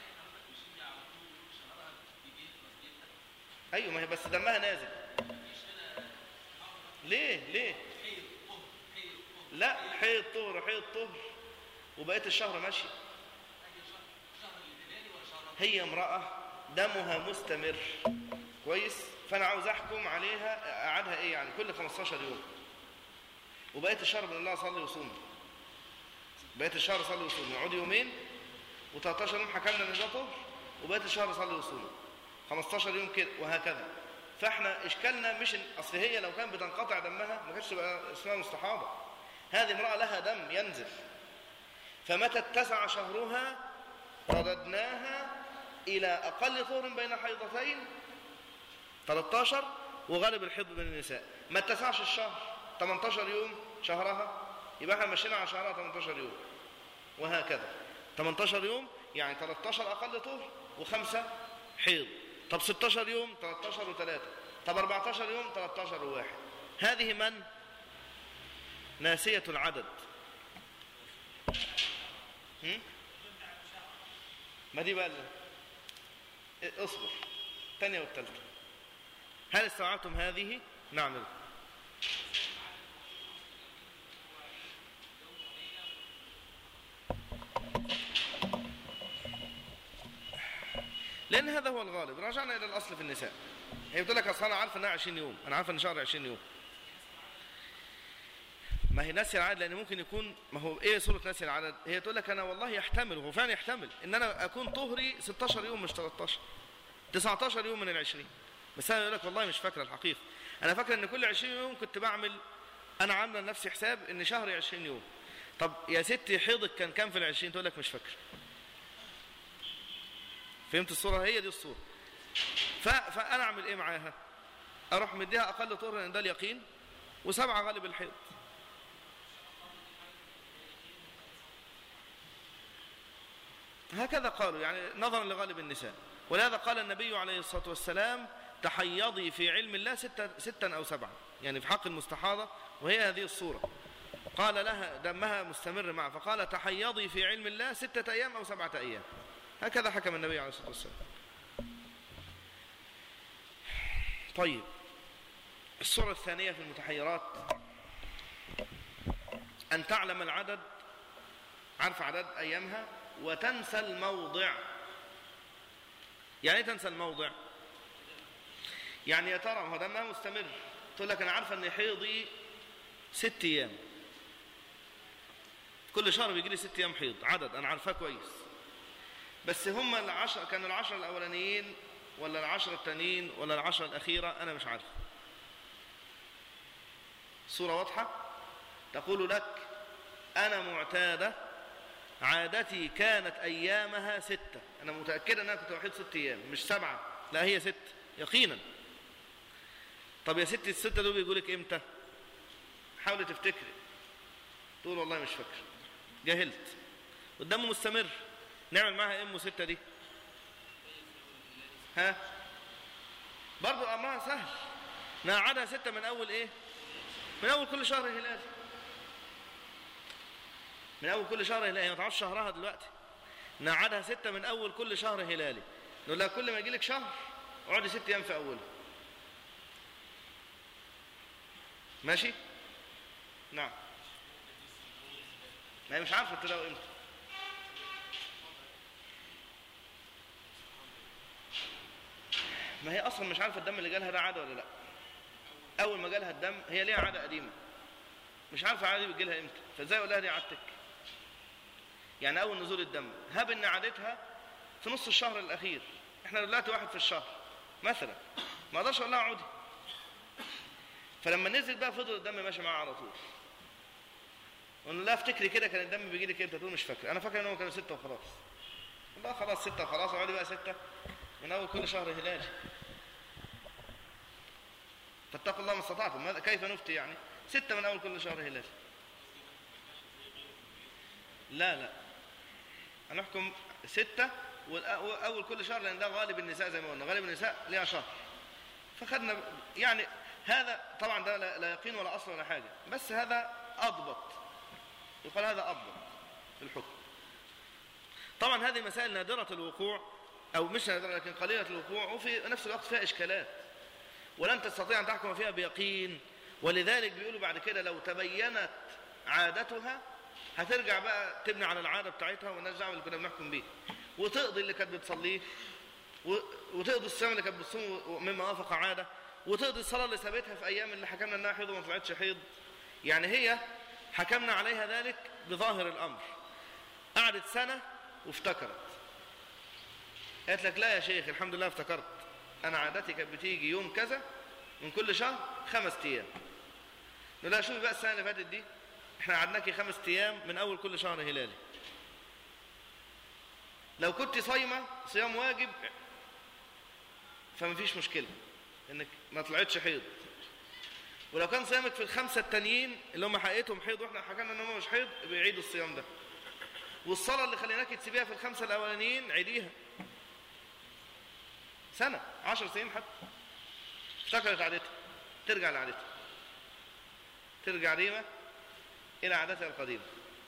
ايوه ما هي بس دمها نازل ليه ليه لا حيض طهر حيض طهر وبقيت الشهر ماشي هي امرأة دمها مستمر كويس فانا عاوز احكم عليها اقعدها ايه يعني كل 15 يوم وبقيت الشهر من الله صلي وصومي بقيت الشهر صلي وصومي اقعد يومين و13 يوم حكمنا ان ده طهر وبقيت الشهر صلي وصومي 15 يوم كده وهكذا فاحنا اشكالنا مش إن اصل هي لو كان بتنقطع دمها ما كانتش تبقى اسمها مستحاضه هذه امراه لها دم ينزل فمتى اتسع شهرها رددناها الى اقل طهر بين حيضتين 13 وغالب الحيض بين النساء ما اتسعش الشهر 18 يوم شهرها يبقى احنا مشينا على شهرها 18 يوم وهكذا 18 يوم يعني 13 اقل طهر وخمسه حيض طب 16 يوم 13 و3 طب 14 يوم 13 وواحد هذه من ناسية العدد هم؟ ما دي بقى اللي... اصبر الثانية والثالثة هل استوعبتم هذه نعمل لأن هذا هو الغالب رجعنا إلى الأصل في النساء هي بتقول لك أصل أنا عارفة إنها 20 يوم أنا عارفة إن شهر 20 يوم ما هي ناسي العدد لان ممكن يكون ما هو ايه صوره ناسي العدد هي تقول لك انا والله يحتمل وهو فعلا يحتمل ان انا اكون طهري 16 يوم مش 13 19 يوم من ال 20 بس انا يقول لك والله مش فاكره الحقيقه انا فاكر ان كل 20 يوم كنت بعمل انا عامله لنفسي حساب ان شهري 20 يوم طب يا ستي حيضك كان كام في ال 20 تقول لك مش فاكر فهمت الصوره هي دي الصوره ف... فانا اعمل ايه معاها اروح مديها اقل طهر لان ده اليقين وسبعه غالب الحيض هكذا قالوا يعني نظرا لغالب النساء ولهذا قال النبي عليه الصلاة والسلام تحيضي في علم الله ستة, ستا أو سبعة يعني في حق المستحاضة وهي هذه الصورة قال لها دمها مستمر معه فقال تحيضي في علم الله ستة أيام أو سبعة أيام هكذا حكم النبي عليه الصلاة والسلام طيب الصورة الثانية في المتحيرات أن تعلم العدد عارف عدد أيامها وتنسى الموضع يعني ايه تنسى الموضع يعني يا ترى هو دمها مستمر تقول لك انا عارفه ان حيضي ست ايام كل شهر بيجي لي ست ايام حيض عدد انا عارفاه كويس بس هم العشر كانوا العشر الاولانيين ولا العشر التانيين ولا العشر الاخيره انا مش عارف صوره واضحه تقول لك انا معتاده عادتي كانت أيامها ستة أنا متأكدة أنها كنت وحيد ست أيام مش سبعة لا هي ست يقينا طب يا ستي الستة دول بيقولك إمتى حاولي تفتكري تقول والله مش فاكر جهلت والدم مستمر نعمل معها ام ستة دي ها برضو أمرها سهل نقعدها ستة من أول إيه من أول كل شهر هلال من أول كل شهر هلالي ما تعرفش شهرها دلوقتي نقعدها ستة من أول كل شهر هلالي نقول لها كل ما يجي لك شهر اقعدي ست أيام في أوله ماشي نعم ما هي مش عارفة تلاقوا امتى ما هي أصلا مش عارفة الدم اللي جالها ده عادة ولا لا أول ما جالها الدم هي ليها عادة قديمة مش عارفة عادة بتجي لها امتى فازاي اقول لها دي عادتك يعني أول نزول الدم هب إن عادتها في نص الشهر الأخير إحنا دلوقتي واحد في الشهر مثلا ما أقدرش أقول لها عودي فلما نزل بقى فضل الدم ماشي معاها على طول قلنا لا افتكري كده كان الدم بيجي لك امتى تقول مش فاكر انا فاكر ان هو كانوا سته وخلاص لا خلاص سته وخلاص اقعدي بقى سته من اول كل شهر هلال فاتقوا الله ما استطعتم كيف نفتي يعني سته من اول كل شهر هلال لا لا هنحكم ستة وأول كل شهر لأن ده غالب النساء زي ما قلنا غالب النساء ليها شهر فخدنا يعني هذا طبعا ده لا يقين ولا أصل ولا حاجة بس هذا أضبط يقال هذا أضبط في الحكم طبعا هذه مسائل نادرة الوقوع أو مش نادرة لكن قليلة الوقوع وفي نفس الوقت فيها إشكالات ولن تستطيع أن تحكم فيها بيقين ولذلك بيقولوا بعد كده لو تبينت عادتها هترجع بقى تبني على العادة بتاعتها والناس دعوة اللي كنا بنحكم بيه وتقضي اللي كانت بتصليه وتقضي الصيام اللي كانت بتصوم مما وافق عادة وتقضي الصلاة اللي سابتها في أيام اللي حكمنا إنها حيض وما طلعتش حيض يعني هي حكمنا عليها ذلك بظاهر الأمر قعدت سنة وافتكرت قالت لك لا يا شيخ الحمد لله افتكرت أنا عادتي كانت بتيجي يوم كذا من كل شهر خمس أيام نقول لها شوفي بقى السنة اللي فاتت دي احنا قعدناكي خمس ايام من اول كل شهر هلالي لو كنت صايمه صيام واجب فما فيش مشكله انك ما طلعتش حيض ولو كان صيامك في الخمسه التانيين اللي هم حقيقتهم حيض واحنا حكينا ان هم مش حيض بيعيدوا الصيام ده والصلاه اللي خليناكي تسيبيها في الخمسه الاولانيين عيديها سنه عشر سنين حتى افتكرت عادتها ترجع لعادتها ترجع ريمه إلى عادتها القديمة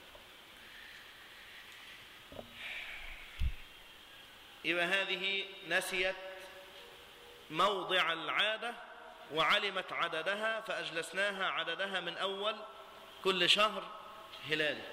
يبقى هذه نسيت موضع العادة وعلمت عددها فأجلسناها عددها من أول كل شهر هلالي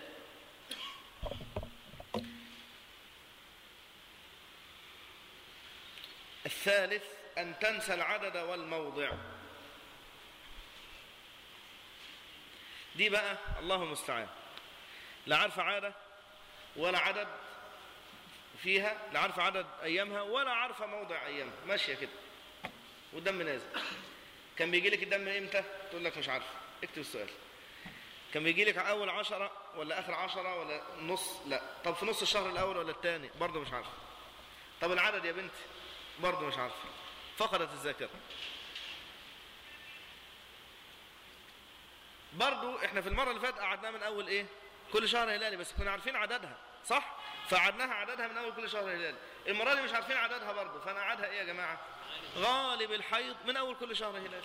الثالث أن تنسى العدد والموضع دي بقى الله المستعان لا عارفة عادة ولا عدد فيها لا عارفة عدد أيامها ولا عارفة موضع أيامها ماشية كده والدم نازل كان بيجي لك الدم إمتى تقول لك مش عارف اكتب السؤال كان بيجي لك أول عشرة ولا آخر عشرة ولا نص لا طب في نص الشهر الأول ولا الثاني برضه مش عارف طب العدد يا بنتي برضه مش عارف فقدت الذاكرة برضو احنا في المرة اللي فاتت قعدناها من اول ايه كل شهر هلالي بس كنا عارفين عددها صح فقعدناها عددها من اول كل شهر هلالي المرة دي مش عارفين عددها برضو فانا قعدها ايه يا جماعة غالب الحيض من اول كل شهر هلالي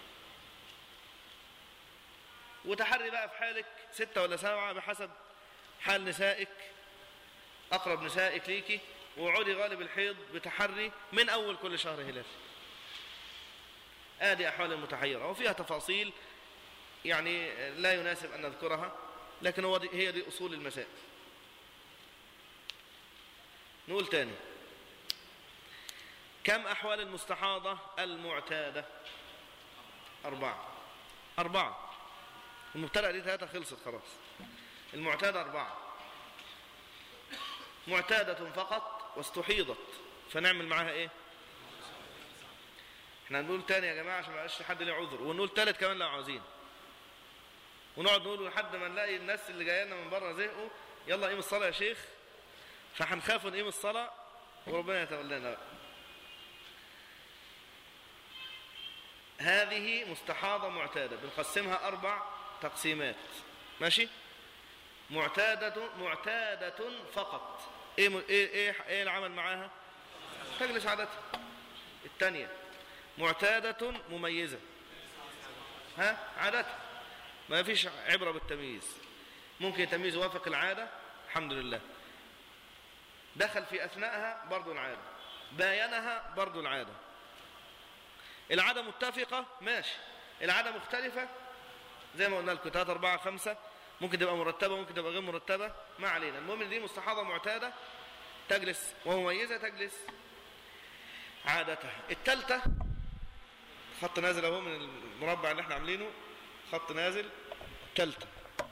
وتحري بقى في حالك ستة ولا سبعة بحسب حال نسائك اقرب نسائك ليكي وعودي غالب الحيض بتحري من اول كل شهر هلالي ادي احوال المتحيرة وفيها تفاصيل يعني لا يناسب أن نذكرها لكن هو دي هي دي أصول المسائل نقول تاني كم أحوال المستحاضة المعتادة أربعة أربعة المبتلى دي ثلاثة خلصت خلاص المعتادة أربعة معتادة فقط واستحيضت فنعمل معاها إيه احنا نقول تاني يا جماعة عشان ما يبقاش حد له عذر ونقول تالت كمان لو عاوزين ونقعد نقول لحد ما نلاقي الناس اللي جايه لنا من بره زهقوا يلا قيم الصلاه يا شيخ فهنخاف نقيم الصلاه وربنا يتولانا بقى هذه مستحاضة معتادة بنقسمها أربع تقسيمات ماشي معتادة معتادة فقط إيه, م... إيه, إيه, إيه العمل معاها تجلس عادتها الثانية معتادة مميزة ها عادتها ما فيش عبرة بالتمييز ممكن التمييز يوافق العادة الحمد لله دخل في أثناءها برضو العادة باينها برضو العادة العادة متفقة ماشي العادة مختلفة زي ما قلنا لكم 3 4 5 ممكن تبقى مرتبة ممكن تبقى غير مرتبة ما علينا المهم دي مستحاضة معتادة تجلس ومميزة تجلس عادتها الثالثة خط نازل اهو من المربع اللي احنا عاملينه خط نازل ثالثة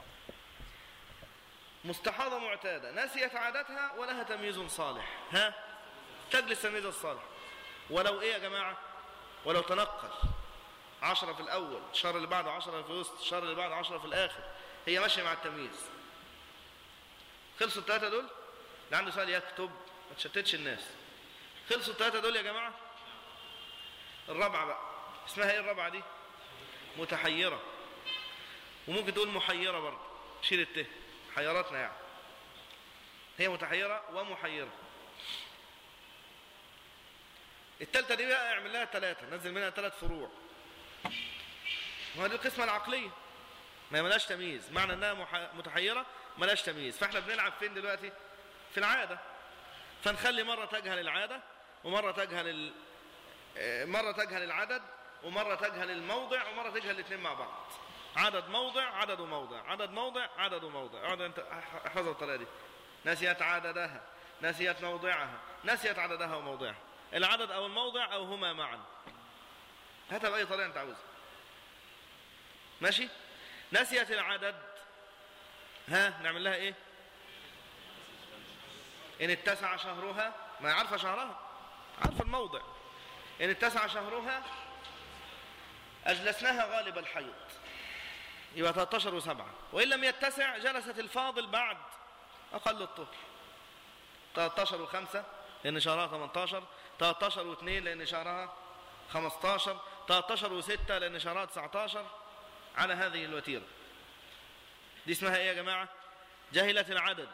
مستحاضة معتادة نسيت عادتها ولها تمييز صالح ها تجلس تمييز الصالح ولو ايه يا جماعة ولو تنقل عشرة في الأول الشهر اللي بعده عشرة في الوسط الشهر اللي بعده عشرة في الآخر هي ماشية مع التمييز خلصوا الثلاثة دول اللي عنده سؤال يكتب ما تشتتش الناس خلصوا الثلاثة دول يا جماعة الرابعة بقى اسمها ايه الرابعة دي متحيرة وممكن تقول محيرة برضه شيل الته حيرتنا يعني هي متحيرة ومحيرة التالتة دي بقى اعمل لها ثلاثة نزل منها ثلاث فروع وهذه القسمة العقلية ما ملاش تمييز معنى انها متحيرة ملاش تمييز فاحنا بنلعب فين دلوقتي في العادة فنخلي مرة تجهل العادة ومرة تجهل ال... مرة تجهل العدد ومرة تجهل الموضع ومرة تجهل الاثنين مع بعض عدد موضع عدد وموضع عدد موضع عدد وموضع اقعد انت احفظها الطريقة دي نسيت عددها نسيت موضعها نسيت عددها وموضعها العدد او الموضع او هما معا هاتها بأي طريقة انت عاوزها ماشي نسيت العدد ها نعمل لها ايه ان اتسع شهرها ما عارفه شهرها عارفه الموضع ان اتسع شهرها اجلسناها غالب الحيض يبقى 13 و7 وان لم يتسع جلست الفاضل بعد اقل الطهر 13 و5 لان شهرها 18 13 و2 لان شهرها 15 13 و6 لان شهرها 19 على هذه الوتيره دي اسمها ايه يا جماعه جهلت العدد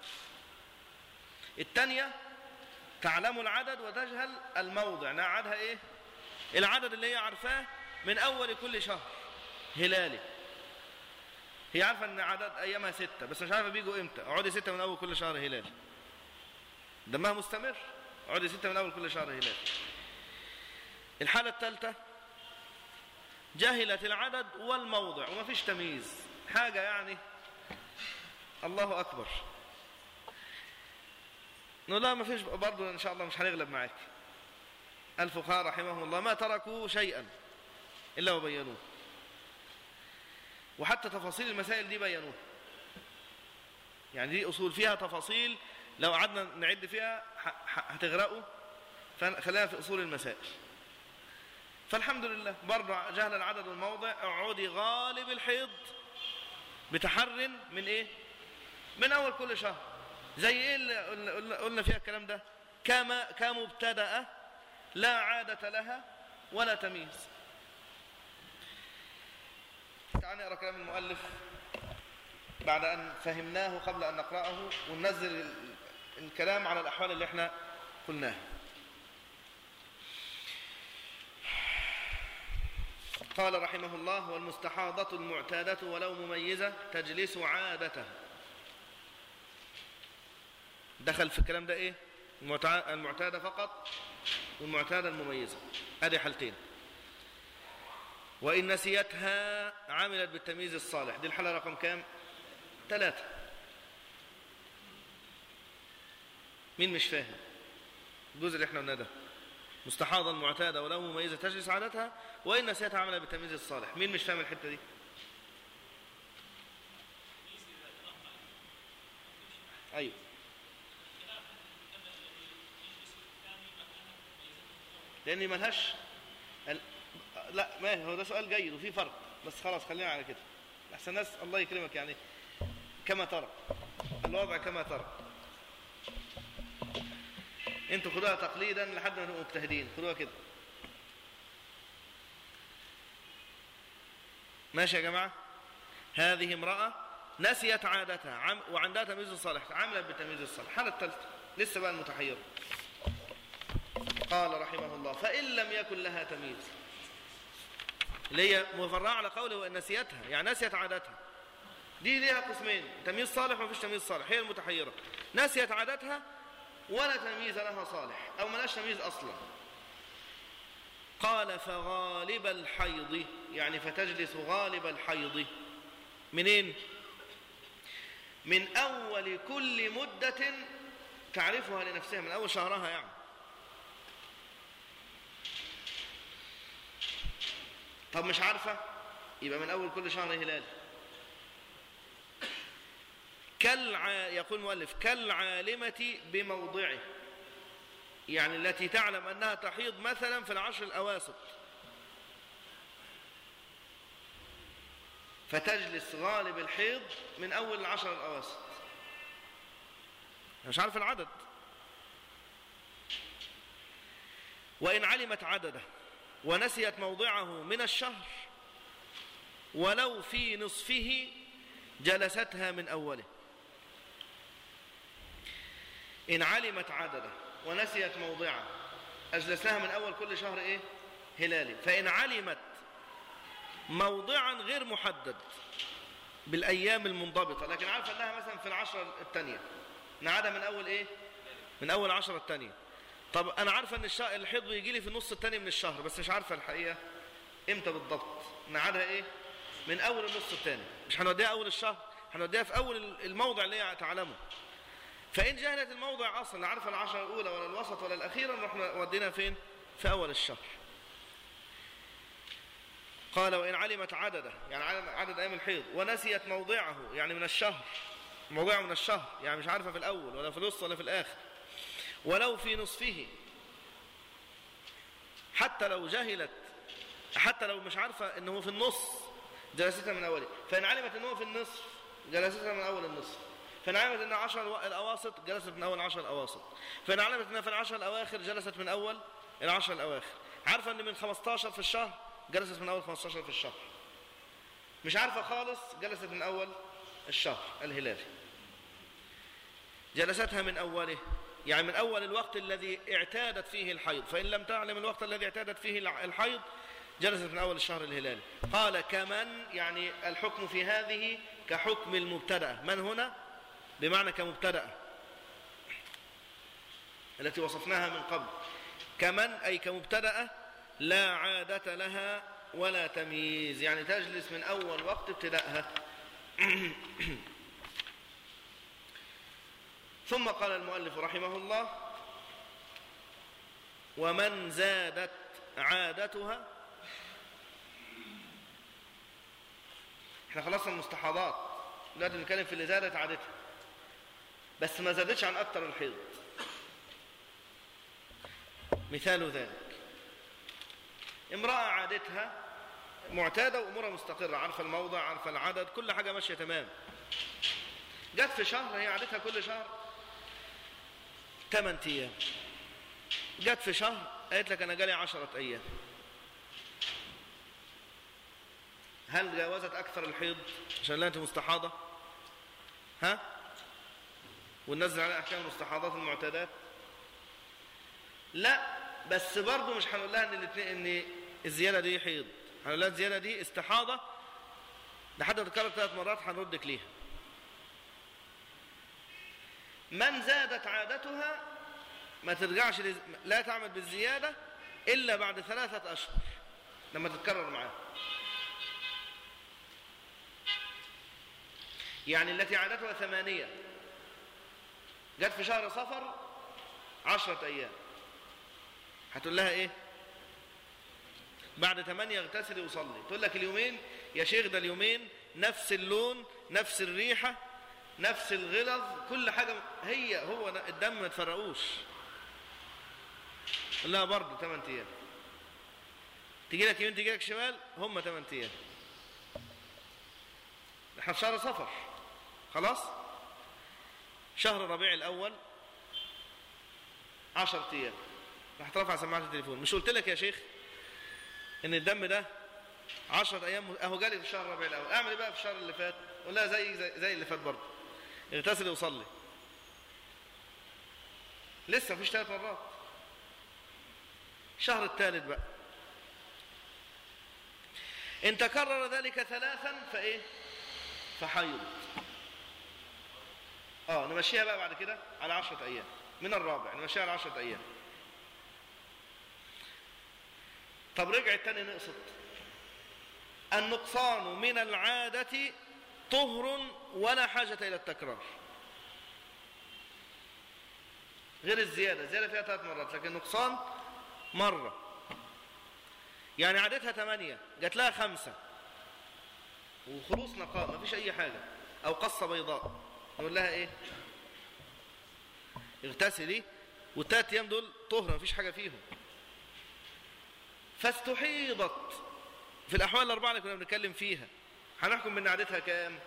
الثانيه تعلم العدد وتجهل الموضع نقعدها ايه العدد اللي هي عارفاه من اول كل شهر هلالي هي عارفه ان عدد ايامها ستة بس مش عارفه بيجوا امتى اقعدي ستة من اول كل شهر هلالي دمها مستمر اقعدي ستة من اول كل شهر هلالي الحاله الثالثه جهلت العدد والموضع وما فيش تمييز حاجه يعني الله اكبر نقول لا ما فيش برضه ان شاء الله مش هنغلب معاك الفقهاء رحمهم الله ما تركوا شيئا الا وبينوه وحتى تفاصيل المسائل دي بينوها يعني دي أصول فيها تفاصيل لو قعدنا نعد فيها هتغرقوا فخلينا في أصول المسائل فالحمد لله برضه جهل العدد والموضع اعودي غالب الحيض بتحر من ايه من اول كل شهر زي ايه اللي قلنا فيها الكلام ده كما كمبتدا لا عادة لها ولا تمييز تعال نقرا كلام المؤلف بعد ان فهمناه قبل ان نقراه وننزل الكلام على الاحوال اللي احنا قلناها قال رحمه الله والمستحاضة المعتادة ولو مميزة تجلس عادة دخل في الكلام ده ايه المعتادة فقط والمعتادة المميزة ادي حالتين وإن نسيتها عملت بالتمييز الصالح دي الحالة رقم كام ثلاثة مين مش فاهم الجزء اللي احنا قلناه ده مستحاضة المعتادة ولو مميزة تجلس عادتها وإن نسيتها عملت بالتمييز الصالح مين مش فاهم الحتة دي أيوه لأن ملهاش ال... لا ما هو ده سؤال جيد وفي فرق بس خلاص خلينا على كده أحسن الناس الله يكرمك يعني كما ترى الوضع كما ترى انتوا خدوها تقليدا لحد ما تبقوا مجتهدين خدوها كده ماشي يا جماعة هذه امرأة نسيت عادتها عم وعندها تمييز الصالح عملت بالتمييز الصالح الحالة الثالثة لسه بقى المتحيرة قال رحمه الله فإن لم يكن لها تمييز اللي هي مفرعة على قوله وإن نسيتها يعني نسيت عادتها دي ليها قسمين تمييز صالح ومفيش تمييز صالح هي المتحيرة نسيت عادتها ولا تمييز لها صالح أو ملاش تمييز أصلا قال فغالب الحيض يعني فتجلس غالب الحيض منين من أول كل مدة تعرفها لنفسها من أول شهرها يعني طب مش عارفة يبقى من أول كل شهر هلال كالع... يقول المؤلف كالعالمة بموضعه يعني التي تعلم أنها تحيض مثلا في العشر الأواسط فتجلس غالب الحيض من أول العشر الأواسط مش عارف العدد وإن علمت عدده ونسيت موضعه من الشهر ولو في نصفه جلستها من أوله إن علمت عدده ونسيت موضعه أجلسناها من أول كل شهر إيه؟ هلالي فإن علمت موضعا غير محدد بالأيام المنضبطة لكن عارفة أنها مثلا في العشرة الثانية نعادها من أول إيه؟ من أول العشرة الثانية طب أنا عارفة أن الحيض بيجي لي في النص الثاني من الشهر بس مش عارفة الحقيقة إمتى بالضبط نعادها إيه؟ من أول النص الثاني مش هنوديها أول الشهر هنوديها في أول الموضع اللي هي تعلمه فإن جهلت الموضع أصلا عارفة العشرة الأولى ولا الوسط ولا الأخيرة نروح ودينا فين في أول الشهر قال وإن علمت عدده يعني عدد أيام الحيض ونسيت موضعه يعني من الشهر موضعه من الشهر يعني مش عارفة في الأول ولا في الوسط ولا في الآخر ولو في نصفه حتى لو جهلت حتى لو مش عارفة أنه في النص جلستها من أوله فإن علمت أنه في النصف جلستها من أول النصف فإن علمت أن عشر الأواسط جلست من أول عشر الأواسط فإن علمت أنها في العشر الأواخر جلست من أول العشر الأواخر عارفة أن من 15 في الشهر جلست من أول 15 في الشهر مش عارفة خالص جلست من أول الشهر الهلالي جلستها من أوله يعني من أول الوقت الذي اعتادت فيه الحيض فإن لم تعلم الوقت الذي اعتادت فيه الحيض جلست من أول الشهر الهلالي قال كمن يعني الحكم في هذه كحكم المبتدأ من هنا بمعنى كمبتدأ التي وصفناها من قبل كمن أي كمبتدأ لا عادة لها ولا تمييز يعني تجلس من أول وقت ابتدائها ثم قال المؤلف رحمه الله ومن زادت عادتها احنا خلصنا المستحاضات دلوقتي بنتكلم في اللي زادت عادتها بس ما زادتش عن اكتر الحيض مثال ذلك امرأة عادتها معتادة وأمورها مستقرة عارفة الموضع عارفة العدد كل حاجة ماشية تمام جت في شهر هي عادتها كل شهر 8 أيام جت في شهر قالت لك أنا جالي 10 أيام هل جاوزت أكثر الحيض عشان لا أنت مستحاضة ها وننزل عليها أحكام المستحاضات المعتادات لا بس برضه مش هنقول لها ان الاثنين ان الزياده دي حيض هنقول لها الزياده دي استحاضه لحد ما تتكرر ثلاث مرات هنردك ليها من زادت عادتها ما ترجعش لز... لا تعمل بالزياده الا بعد ثلاثه اشهر لما تتكرر معاها يعني التي عادتها ثمانيه جت في شهر صفر عشرة أيام هتقول لها ايه بعد ثمانية اغتسل وصلي تقول لك اليومين يا شيخ ده اليومين نفس اللون نفس الريحة نفس الغلظ كل حاجة هي هو الدم ما تفرقوش لا برضه 8 ايام تيجي لك يمين تيجي لك شمال هم 8 ايام احنا في شهر صفر خلاص شهر ربيع الاول 10 ايام راح ترفع سماعه التليفون مش قلت لك يا شيخ ان الدم ده 10 ايام اهو جالي في الشهر الربيع الاول اعمل ايه بقى في الشهر اللي فات قول لها زي زي, زي اللي فات برضه اغتسل وصلي لسه مفيش ثلاث مرات الشهر الثالث بقى ان تكرر ذلك ثلاثا فايه فحيض اه نمشيها بقى بعد كده على عشرة ايام من الرابع نمشيها على عشرة ايام طب رجعت تاني نقصت النقصان من العادة طهر ولا حاجة إلى التكرار غير الزيادة الزيادة فيها ثلاث مرات لكن النقصان مرة يعني عادتها ثمانية جات لها خمسة وخلوص نقاء ما فيش أي حاجة أو قصة بيضاء نقول لها إيه اغتسلي والثلاث أيام دول طهر ما فيش حاجة فيهم فاستحيضت في الأحوال الأربعة اللي كنا بنتكلم فيها هنحكم من عادتها كام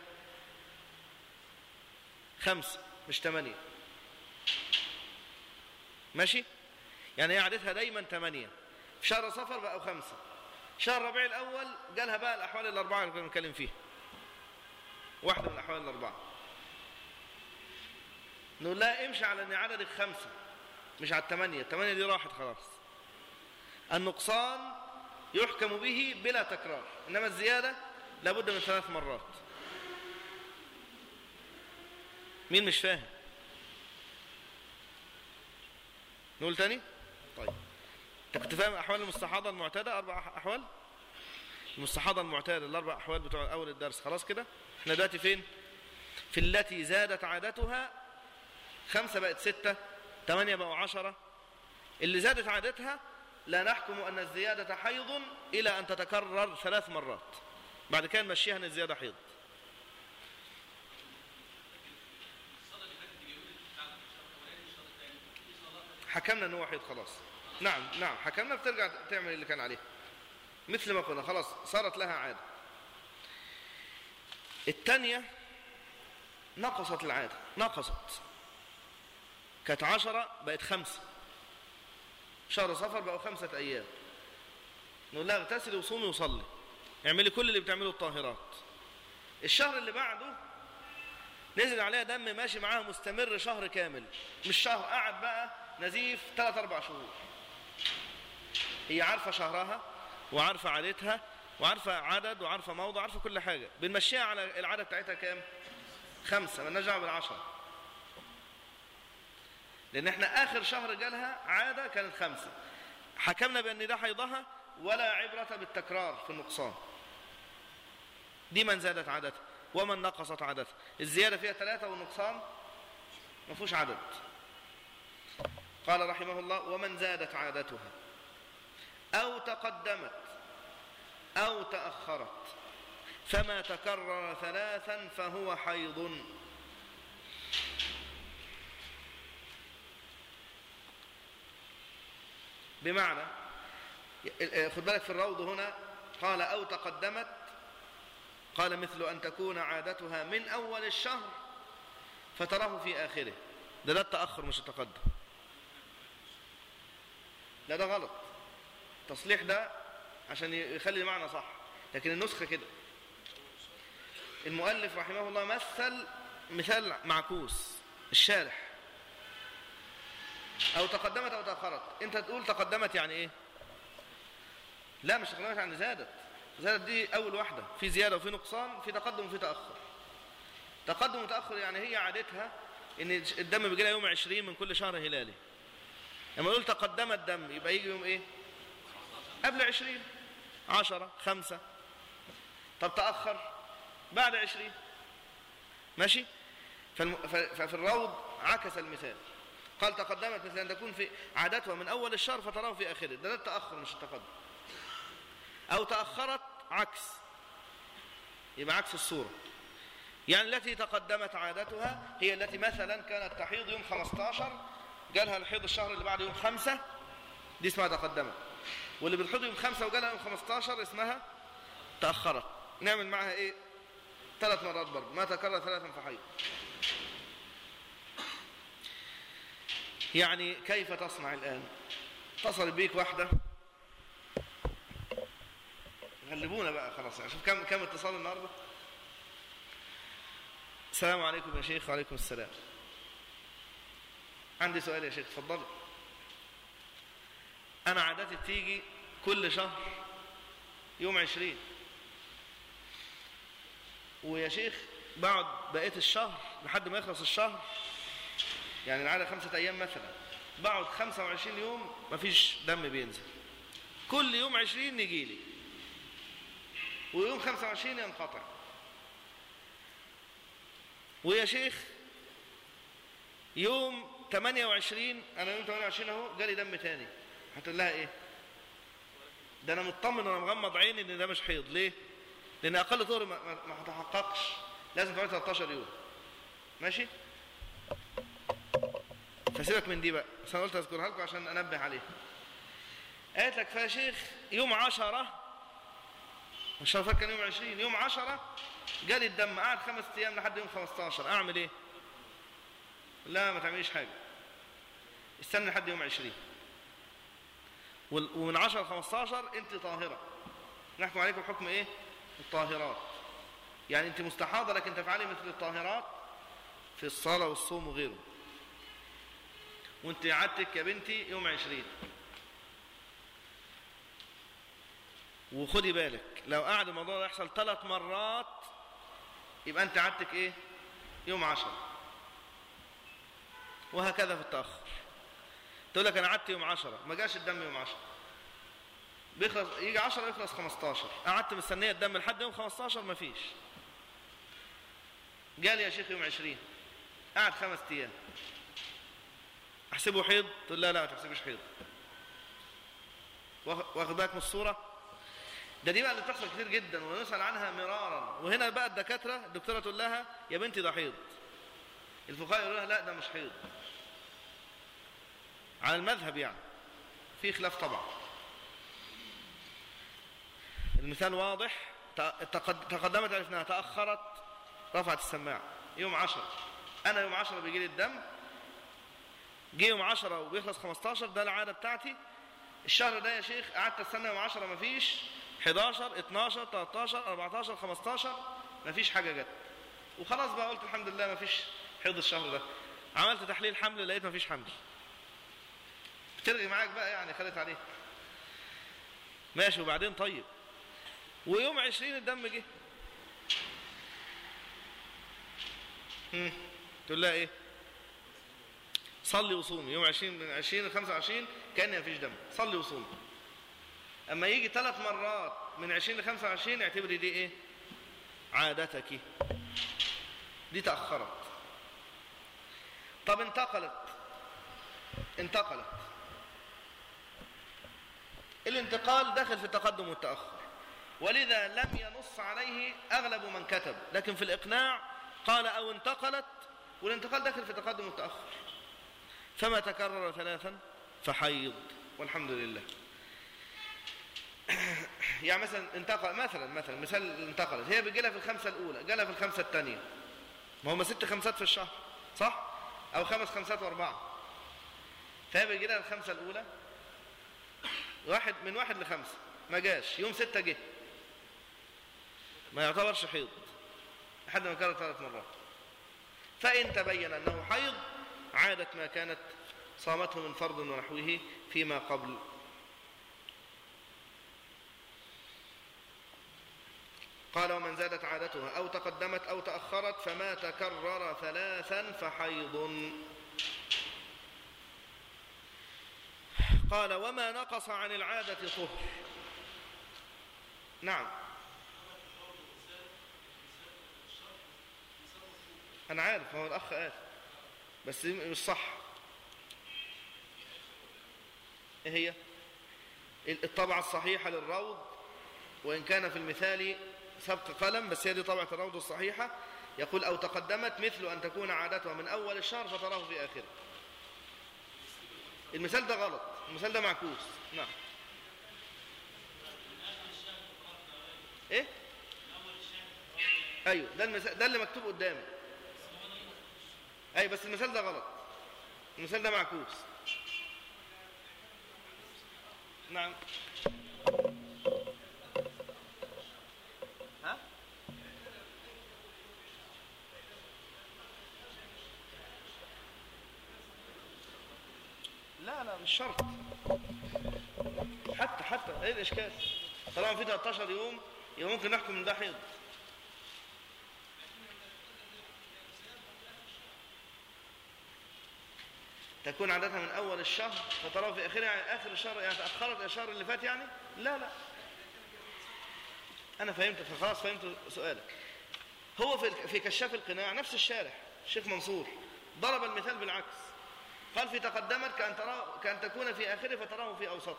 خمسة مش ثمانية ماشي يعني هي عادتها دايما ثمانية في شهر صفر بقوا خمسة شهر ربيع الأول جالها بقى الأحوال الأربعة اللي كنا بنتكلم فيها واحدة من الأحوال الأربعة نقول لها امشي على ان عددك خمسة مش على الثمانية الثمانية دي راحت خلاص النقصان يحكم به بلا تكرار إنما الزيادة لابد من ثلاث مرات مين مش فاهم نقول تاني طيب انت كنت فاهم احوال المستحاضه المعتاده اربع احوال المستحاضه المعتاده الاربع احوال بتوع اول الدرس خلاص كده احنا دلوقتي فين في التي زادت عادتها خمسة بقت ستة ثمانية بقوا عشرة اللي زادت عادتها لا نحكم أن الزيادة حيض إلى أن تتكرر ثلاث مرات بعد كده نمشيها أن الزيادة حيض حكمنا أنه حيض خلاص نعم نعم حكمنا بترجع تعمل اللي كان عليه مثل ما قلنا خلاص صارت لها عادة الثانية نقصت العادة نقصت كانت عشرة بقت خمسة شهر صفر بقوا خمسة أيام نقول لها اغتسلي وصومي وصلي اعملي كل اللي بتعمله الطاهرات الشهر اللي بعده نزل عليها دم ماشي معاها مستمر شهر كامل مش شهر قعد بقى نزيف ثلاث أربع شهور هي عارفة شهرها وعارفة عادتها وعارفة عدد وعارفة موضع عارفة كل حاجة بنمشيها على العادة بتاعتها كام خمسة ما نرجع بالعشرة لأن احنا آخر شهر جالها عادة كانت خمسة حكمنا بأن ده حيضها ولا عبرة بالتكرار في النقصان دي من زادت عادتها ومن نقصت عادتها الزيادة فيها ثلاثة والنقصان ما فيهوش عدد قال رحمه الله ومن زادت عادتها أو تقدمت أو تأخرت فما تكرر ثلاثا فهو حيض بمعنى خد بالك في الروض هنا قال أو تقدمت قال مثل أن تكون عادتها من أول الشهر فتراه في آخره ده ده التأخر مش التقدم لا ده غلط التصليح ده عشان يخلي المعنى صح لكن النسخة كده المؤلف رحمه الله مثل مثال معكوس الشارح أو تقدمت أو تأخرت أنت تقول تقدمت يعني إيه لا مش تقدمت يعني زادت زادت دي أول واحدة في زيادة وفي نقصان في تقدم وفي تأخر تقدم وتأخر يعني هي عادتها إن الدم بيجي لها يوم 20 من كل شهر هلالي لما نقول تقدم الدم يبقى يجي يوم إيه قبل 20 10 5 طب تأخر بعد 20 ماشي فالم... ففي الروض عكس المثال قال تقدمت مثل أن تكون في عادتها من أول الشهر فتراه في آخره ده, ده التأخر مش التقدم أو تأخرت عكس يبقى عكس الصورة يعني التي تقدمت عادتها هي التي مثلا كانت تحيض يوم 15 جالها الحيض الشهر اللي بعد يوم 5 دي اسمها تقدمت واللي بتحيض يوم 5 وجالها يوم 15 اسمها تأخرت نعمل معها ايه ثلاث مرات برضه ما تكرر ثلاثا فحيض يعني كيف تصنع الآن اتصل بيك واحدة غلبونا بقى خلاص يعني شوف كم كم اتصال النهارده السلام عليكم يا شيخ وعليكم السلام عندي سؤال يا شيخ اتفضلي انا عادتي بتيجي كل شهر يوم عشرين ويا شيخ بقعد بقيت الشهر لحد ما يخلص الشهر يعني العادة خمسة أيام مثلا بقعد 25 يوم مفيش دم بينزل كل يوم 20 يجي لي ويوم 25 ينقطع ويا شيخ يوم 28 انا يوم 28 اهو جالي دم تاني هتقول لها ايه ده انا مطمن وانا مغمض عيني ان ده مش حيض ليه لان اقل طهر ما, ما, ما هتحققش لازم تقعد 13 يوم ماشي فسيبك من دي بقى بس انا قلت اذكرها لكم عشان انبه عليها قالت لك فيا شيخ يوم 10 مش عارف كان يوم 20 يوم 10 جالي الدم قعد خمس ايام لحد يوم 15 اعمل ايه لا ما تعمليش حاجه استنى لحد يوم 20 ومن 10 ل 15 انت طاهره نحكم عليكم حكم ايه الطاهرات يعني انت مستحاضه لكن تفعلي مثل الطاهرات في الصلاه والصوم وغيره وانت عادتك يا بنتي يوم 20 وخدي بالك لو قعد الموضوع ده يحصل ثلاث مرات يبقى انت عادتك ايه يوم عشرة وهكذا في التأخر تقول لك انا عدت يوم عشرة ما جاش الدم يوم عشرة بيخلص يجي عشرة يخلص خمستاشر قعدت مستنية الدم لحد يوم خمستاشر ما فيش جالي يا شيخ يوم عشرين قعد خمس ايام احسبه حيض تقول لا لا ما تحسبش حيض واخد بالك من الصوره ده دي بقى اللي بتحصل كتير جدا ونسأل عنها مرارا وهنا بقى الدكاترة الدكتورة تقول لها يا بنتي ده حيض الفقهاء يقولوا لها لا ده مش حيض على المذهب يعني في خلاف طبعا المثال واضح تقدمت عرفناها تأخرت رفعت السماعة يوم عشر أنا يوم عشرة بيجي لي الدم جه يوم عشرة وبيخلص 15 ده العادة بتاعتي الشهر ده يا شيخ قعدت استنى يوم عشرة مفيش 11 12 13 14 15 مفيش حاجة جت وخلاص بقى قلت الحمد لله مفيش حيض الشهر ده عملت تحليل حمل لقيت مفيش حمل بترغي معاك بقى يعني خدت عليه ماشي وبعدين طيب ويوم 20 الدم جه تقول لها ايه صلي وصومي يوم 20 من 20 ل 25 كان مفيش دم صلي وصومي اما يجي ثلاث مرات من 20 ل 25 اعتبري دي ايه عادتك دي تأخرت طب انتقلت انتقلت الانتقال داخل في التقدم والتأخر ولذا لم ينص عليه أغلب من كتب لكن في الإقناع قال أو انتقلت والانتقال داخل في تقدم التأخر فما تكرر ثلاثا فحيض والحمد لله يعني مثلا انتقل مثلا مثلا مثال انتقلت هي بيجي لها في الخمسة الأولى جالها في الخمسة الثانية ما هم ست خمسات في الشهر صح؟ أو خمس خمسات وأربعة فهي بيجي لها الخمسة الأولى واحد من واحد لخمسة ما جاش يوم ستة جه ما يعتبرش حيض لحد ما كانت ثلاث مرات فإن تبين أنه حيض عادت ما كانت صامته من فرض ونحوه فيما قبل قال ومن زادت عادتها أو تقدمت أو تأخرت فما تكرر ثلاثا فحيض قال وما نقص عن العادة طهر نعم أنا عارف هو الأخ قال بس مش صح إيه هي الطبعة الصحيحة للروض وإن كان في المثال سبق قلم بس هي دي طبعة الروض الصحيحة يقول أو تقدمت مثل أن تكون عادتها من أول الشهر فتراه في آخره المثال ده غلط المثال ده معكوس نعم ايه ايوه ده المثال ده اللي مكتوب قدامي اي بس المثال ده غلط المثال ده معكوس نعم ها لا لا مش شرط حتى حتى ايه الاشكال طالما في 13 يوم يبقى ممكن نحكم من ده حيض تكون عادتها من اول الشهر فتراه في اخره يعني اخر الشهر يعني تاخرت الى الشهر اللي فات يعني لا لا انا فهمت خلاص فهمت سؤالك هو في في كشاف القناع نفس الشارح الشيخ منصور ضرب المثال بالعكس قال في تقدمت كأن, تراه كأن تكون في آخره فتراه في أوسطه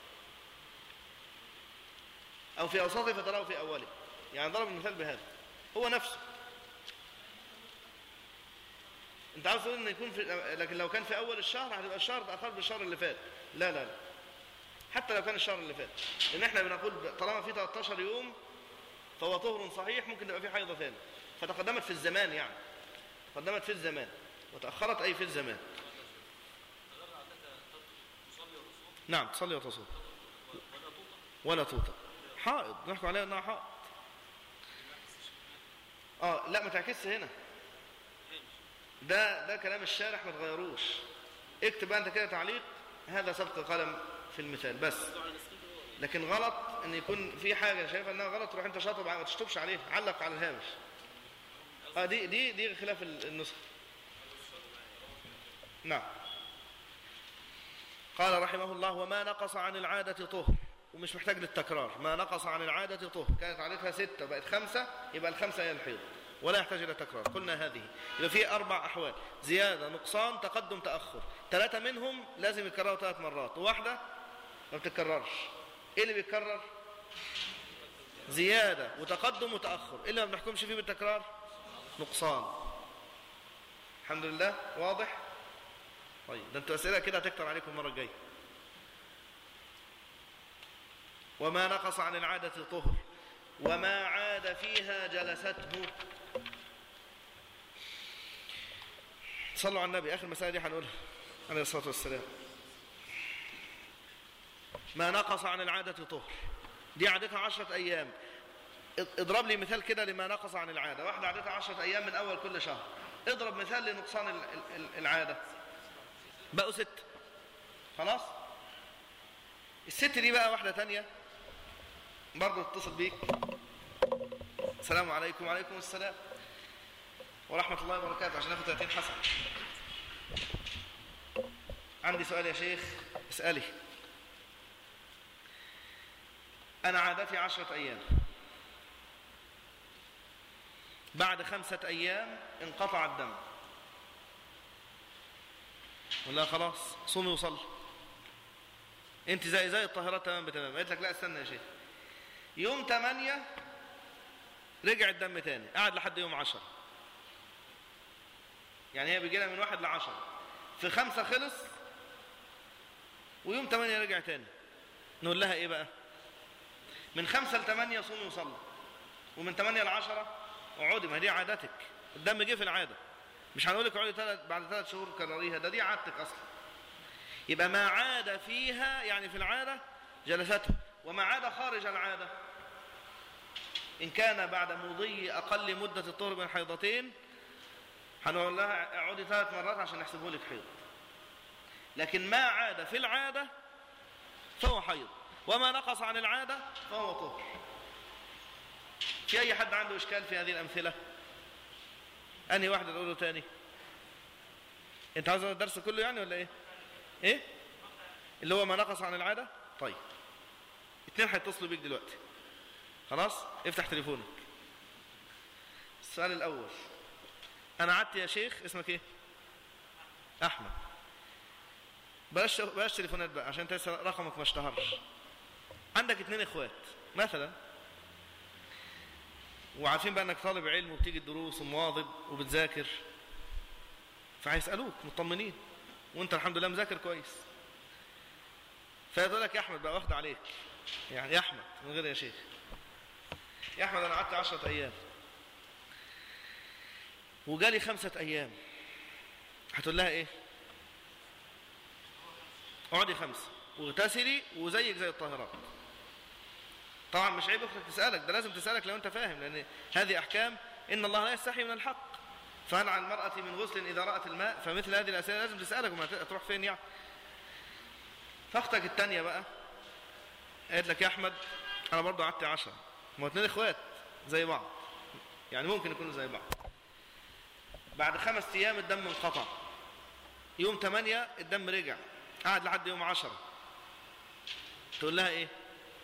أو في أوسطه فتراه في أوله يعني ضرب المثال بهذا هو نفسه انت عاوز تقول ان يكون في لكن لو كان في اول الشهر هتبقى الشهر تاخر بالشهر اللي فات لا لا لا حتى لو كان الشهر اللي فات لان احنا بنقول طالما في 13 يوم فهو طهر صحيح ممكن تبقى في حيضه ثانيه فتقدمت في الزمان يعني تقدمت في الزمان وتاخرت اي في الزمان نعم تصلي وتصوم ولا توطى حائض نحكم عليها انها حائض اه لا ما تعكسش هنا ده ده كلام الشارح ما تغيروش اكتب بقى انت كده تعليق هذا سبق قلم في المثال بس لكن غلط ان يكون في حاجه شايفها انها غلط تروح انت شاطب ما تشطبش عليها علق على الهامش اه دي دي دي خلاف النسخه نعم قال رحمه الله وما نقص عن العادة طهر ومش محتاج للتكرار ما نقص عن العادة طهر كانت عادتها ستة بقت خمسة يبقى الخمسة هي الحيض ولا يحتاج إلى تكرار قلنا هذه يبقى في أربع أحوال زيادة نقصان تقدم تأخر ثلاثة منهم لازم يكرروا ثلاث مرات وواحدة ما بتتكررش إيه اللي بيتكرر زيادة وتقدم وتأخر إيه اللي ما بنحكمش فيه بالتكرار نقصان الحمد لله واضح طيب ده انتوا اسئله كده هتكتر عليكم المره الجايه وما نقص عن العاده طهر وما عاد فيها جلسته صلوا على النبي اخر مساله دي هنقولها عليه الصلاه والسلام ما نقص عن العاده طهر دي عادتها عشرة أيام اضرب لي مثال كده لما نقص عن العادة واحدة عادتها عشرة أيام من أول كل شهر اضرب مثال لنقصان العادة بقوا ست خلاص الست دي بقى واحدة تانية برضه تتصل بيك السلام عليكم وعليكم السلام ورحمة الله وبركاته عشان ناخد 30 حسن عندي سؤال يا شيخ اسألي أنا عادتي عشرة أيام بعد خمسة أيام انقطع الدم ولا خلاص صومي وصلي انت زي زي الطاهرات تمام بتمام قالت لك لا استنى يا شيخ يوم 8 رجع الدم تاني قعد لحد يوم 10 يعني هي بيجي لها من واحد لعشرة في خمسة خلص ويوم 8 رجع تاني نقول لها ايه بقى من خمسة لثمانية صومي وصلي ومن 8 ل 10 اقعدي ما دي عادتك الدم جه في العاده مش هنقول لك اقعدي ثلاث بعد ثلاث شهور كرريها ده دي عادتك اصلا يبقى ما عاد فيها يعني في العاده جلسته وما عاد خارج العاده ان كان بعد مضي اقل مده الطهر من حيضتين هنقول لها اقعدي ثلاث مرات عشان نحسبه لك حيض لكن ما عاد في العاده فهو حيض وما نقص عن العاده فهو طهر في أي حد عنده إشكال في هذه الأمثلة أنهي واحدة تقوله تاني أنت عاوز الدرس كله يعني ولا إيه إيه اللي هو ما نقص عن العادة طيب اتنين هيتصلوا بيك دلوقتي خلاص افتح تليفونك السؤال الأول أنا قعدت يا شيخ اسمك إيه أحمد بلاش بلاش تليفونات بقى عشان انت لسه رقمك ما اشتهرش عندك اتنين اخوات مثلا وعارفين بقى انك طالب علم وبتيجي الدروس ومواظب وبتذاكر فهيسالوك مطمنين وانت الحمد لله مذاكر كويس فيقول لك يا احمد بقى واخد عليك يعني يا احمد من غير يا شيخ يا احمد انا قعدت 10 ايام وجالي خمسة ايام هتقول لها ايه اقعدي خمسة واغتسلي وزيك زي الطاهرات طبعا مش عيب اختك تسالك ده لازم تسالك لو انت فاهم لان هذه احكام ان الله لا يستحي من الحق فهل على المراه من غسل اذا رات الماء فمثل هذه الاسئله لازم تسالك وما تروح فين يعني فاختك الثانيه بقى قالت لك يا احمد انا برضه قعدت 10 ما اثنين اخوات زي بعض يعني ممكن يكونوا زي بعض بعد خمس ايام الدم انقطع يوم 8 الدم رجع قعد لحد يوم 10 تقول لها ايه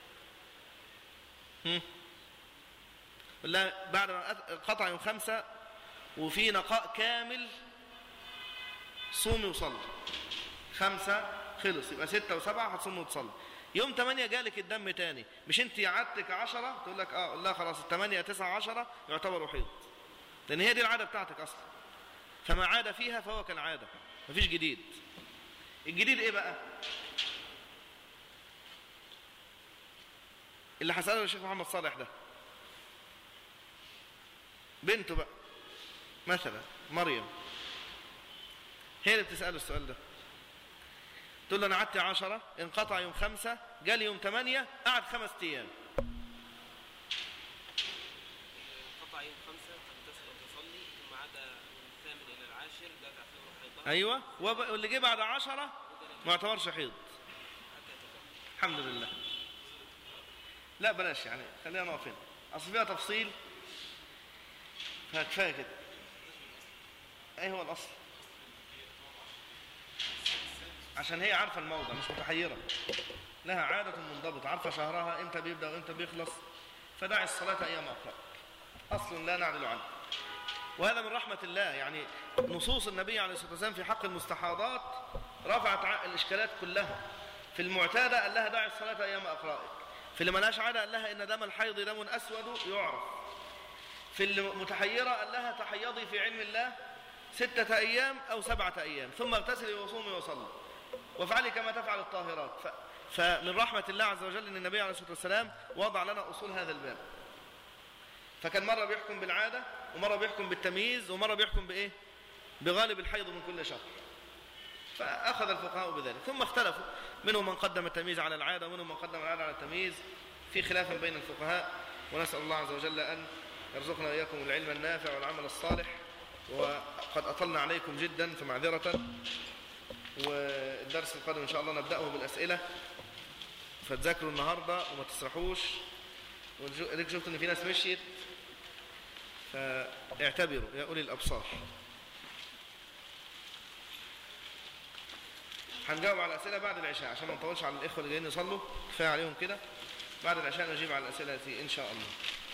لا بعد ما قطع يوم خمسة وفي نقاء كامل صومي وصلي خمسة خلص يبقى ستة وسبعة هتصومي وتصلي يوم ثمانية جالك الدم تاني مش انت عادتك عشرة تقول لك اه لا خلاص الثمانية تسعة عشرة يعتبروا حيض لان هي دي العادة بتاعتك اصلا فما عاد فيها فهو كالعادة مفيش جديد الجديد ايه بقى اللي هسأله الشيخ محمد صالح ده بنته بقى مثلا مريم هي اللي بتسأله السؤال ده تقول له أنا قعدت عشرة انقطع يوم خمسة جالي يوم ثمانية قعد خمس أيام قطع يوم خمسة تغتسل وتصلي ثم عاد من الثامن إلى العاشر لا تعتبر حيضا أيوة وب- واللي جه بعد عشرة ما يعتبرش حيض حتى يتطهر الحمد لله لا بلاش يعني خلينا نقف هنا اصل فيها تفصيل فكفايه كده ايه هو الاصل عشان هي عارفه الموضع مش متحيره لها عاده منضبطه عارفه شهرها امتى بيبدا وامتى بيخلص فدع الصلاه ايام اقرأ اصل لا نعدل عنه وهذا من رحمة الله يعني نصوص النبي عليه الصلاة والسلام في حق المستحاضات رفعت ع- الإشكالات كلها في المعتادة قال لها دعي الصلاة أيام أقرائك في اللي ملهاش عادة قال لها إن دم الحيض دم أسود يعرف في المتحيرة قال لها تحيضي في علم الله ستة أيام أو سبعة أيام ثم اغتسلي وصومي وصلي وافعلي كما تفعل الطاهرات ف... فمن رحمة الله عز وجل أن النبي عليه الصلاة والسلام وضع لنا أصول هذا الباب فكان مرة بيحكم بالعادة ومرة بيحكم بالتمييز ومرة بيحكم بإيه بغالب الحيض من كل شهر فأخذ الفقهاء بذلك ثم اختلفوا منهم من قدم التمييز على العادة ومنهم من قدم العادة على التمييز في خلاف بين الفقهاء ونسأل الله عز وجل أن يرزقنا وإياكم العلم النافع والعمل الصالح وقد أطلنا عليكم جدا فمعذرة والدرس القادم إن شاء الله نبدأه بالأسئلة فتذاكروا النهاردة وما تسرحوش وديك شفت ان في ناس مشيت فاعتبروا يا اولي الابصار هنجاوب على الاسئله بعد العشاء عشان ما نطولش على الاخوه اللي جايين يصلوا كفايه عليهم كده بعد العشاء نجيب على الاسئله دي ان شاء الله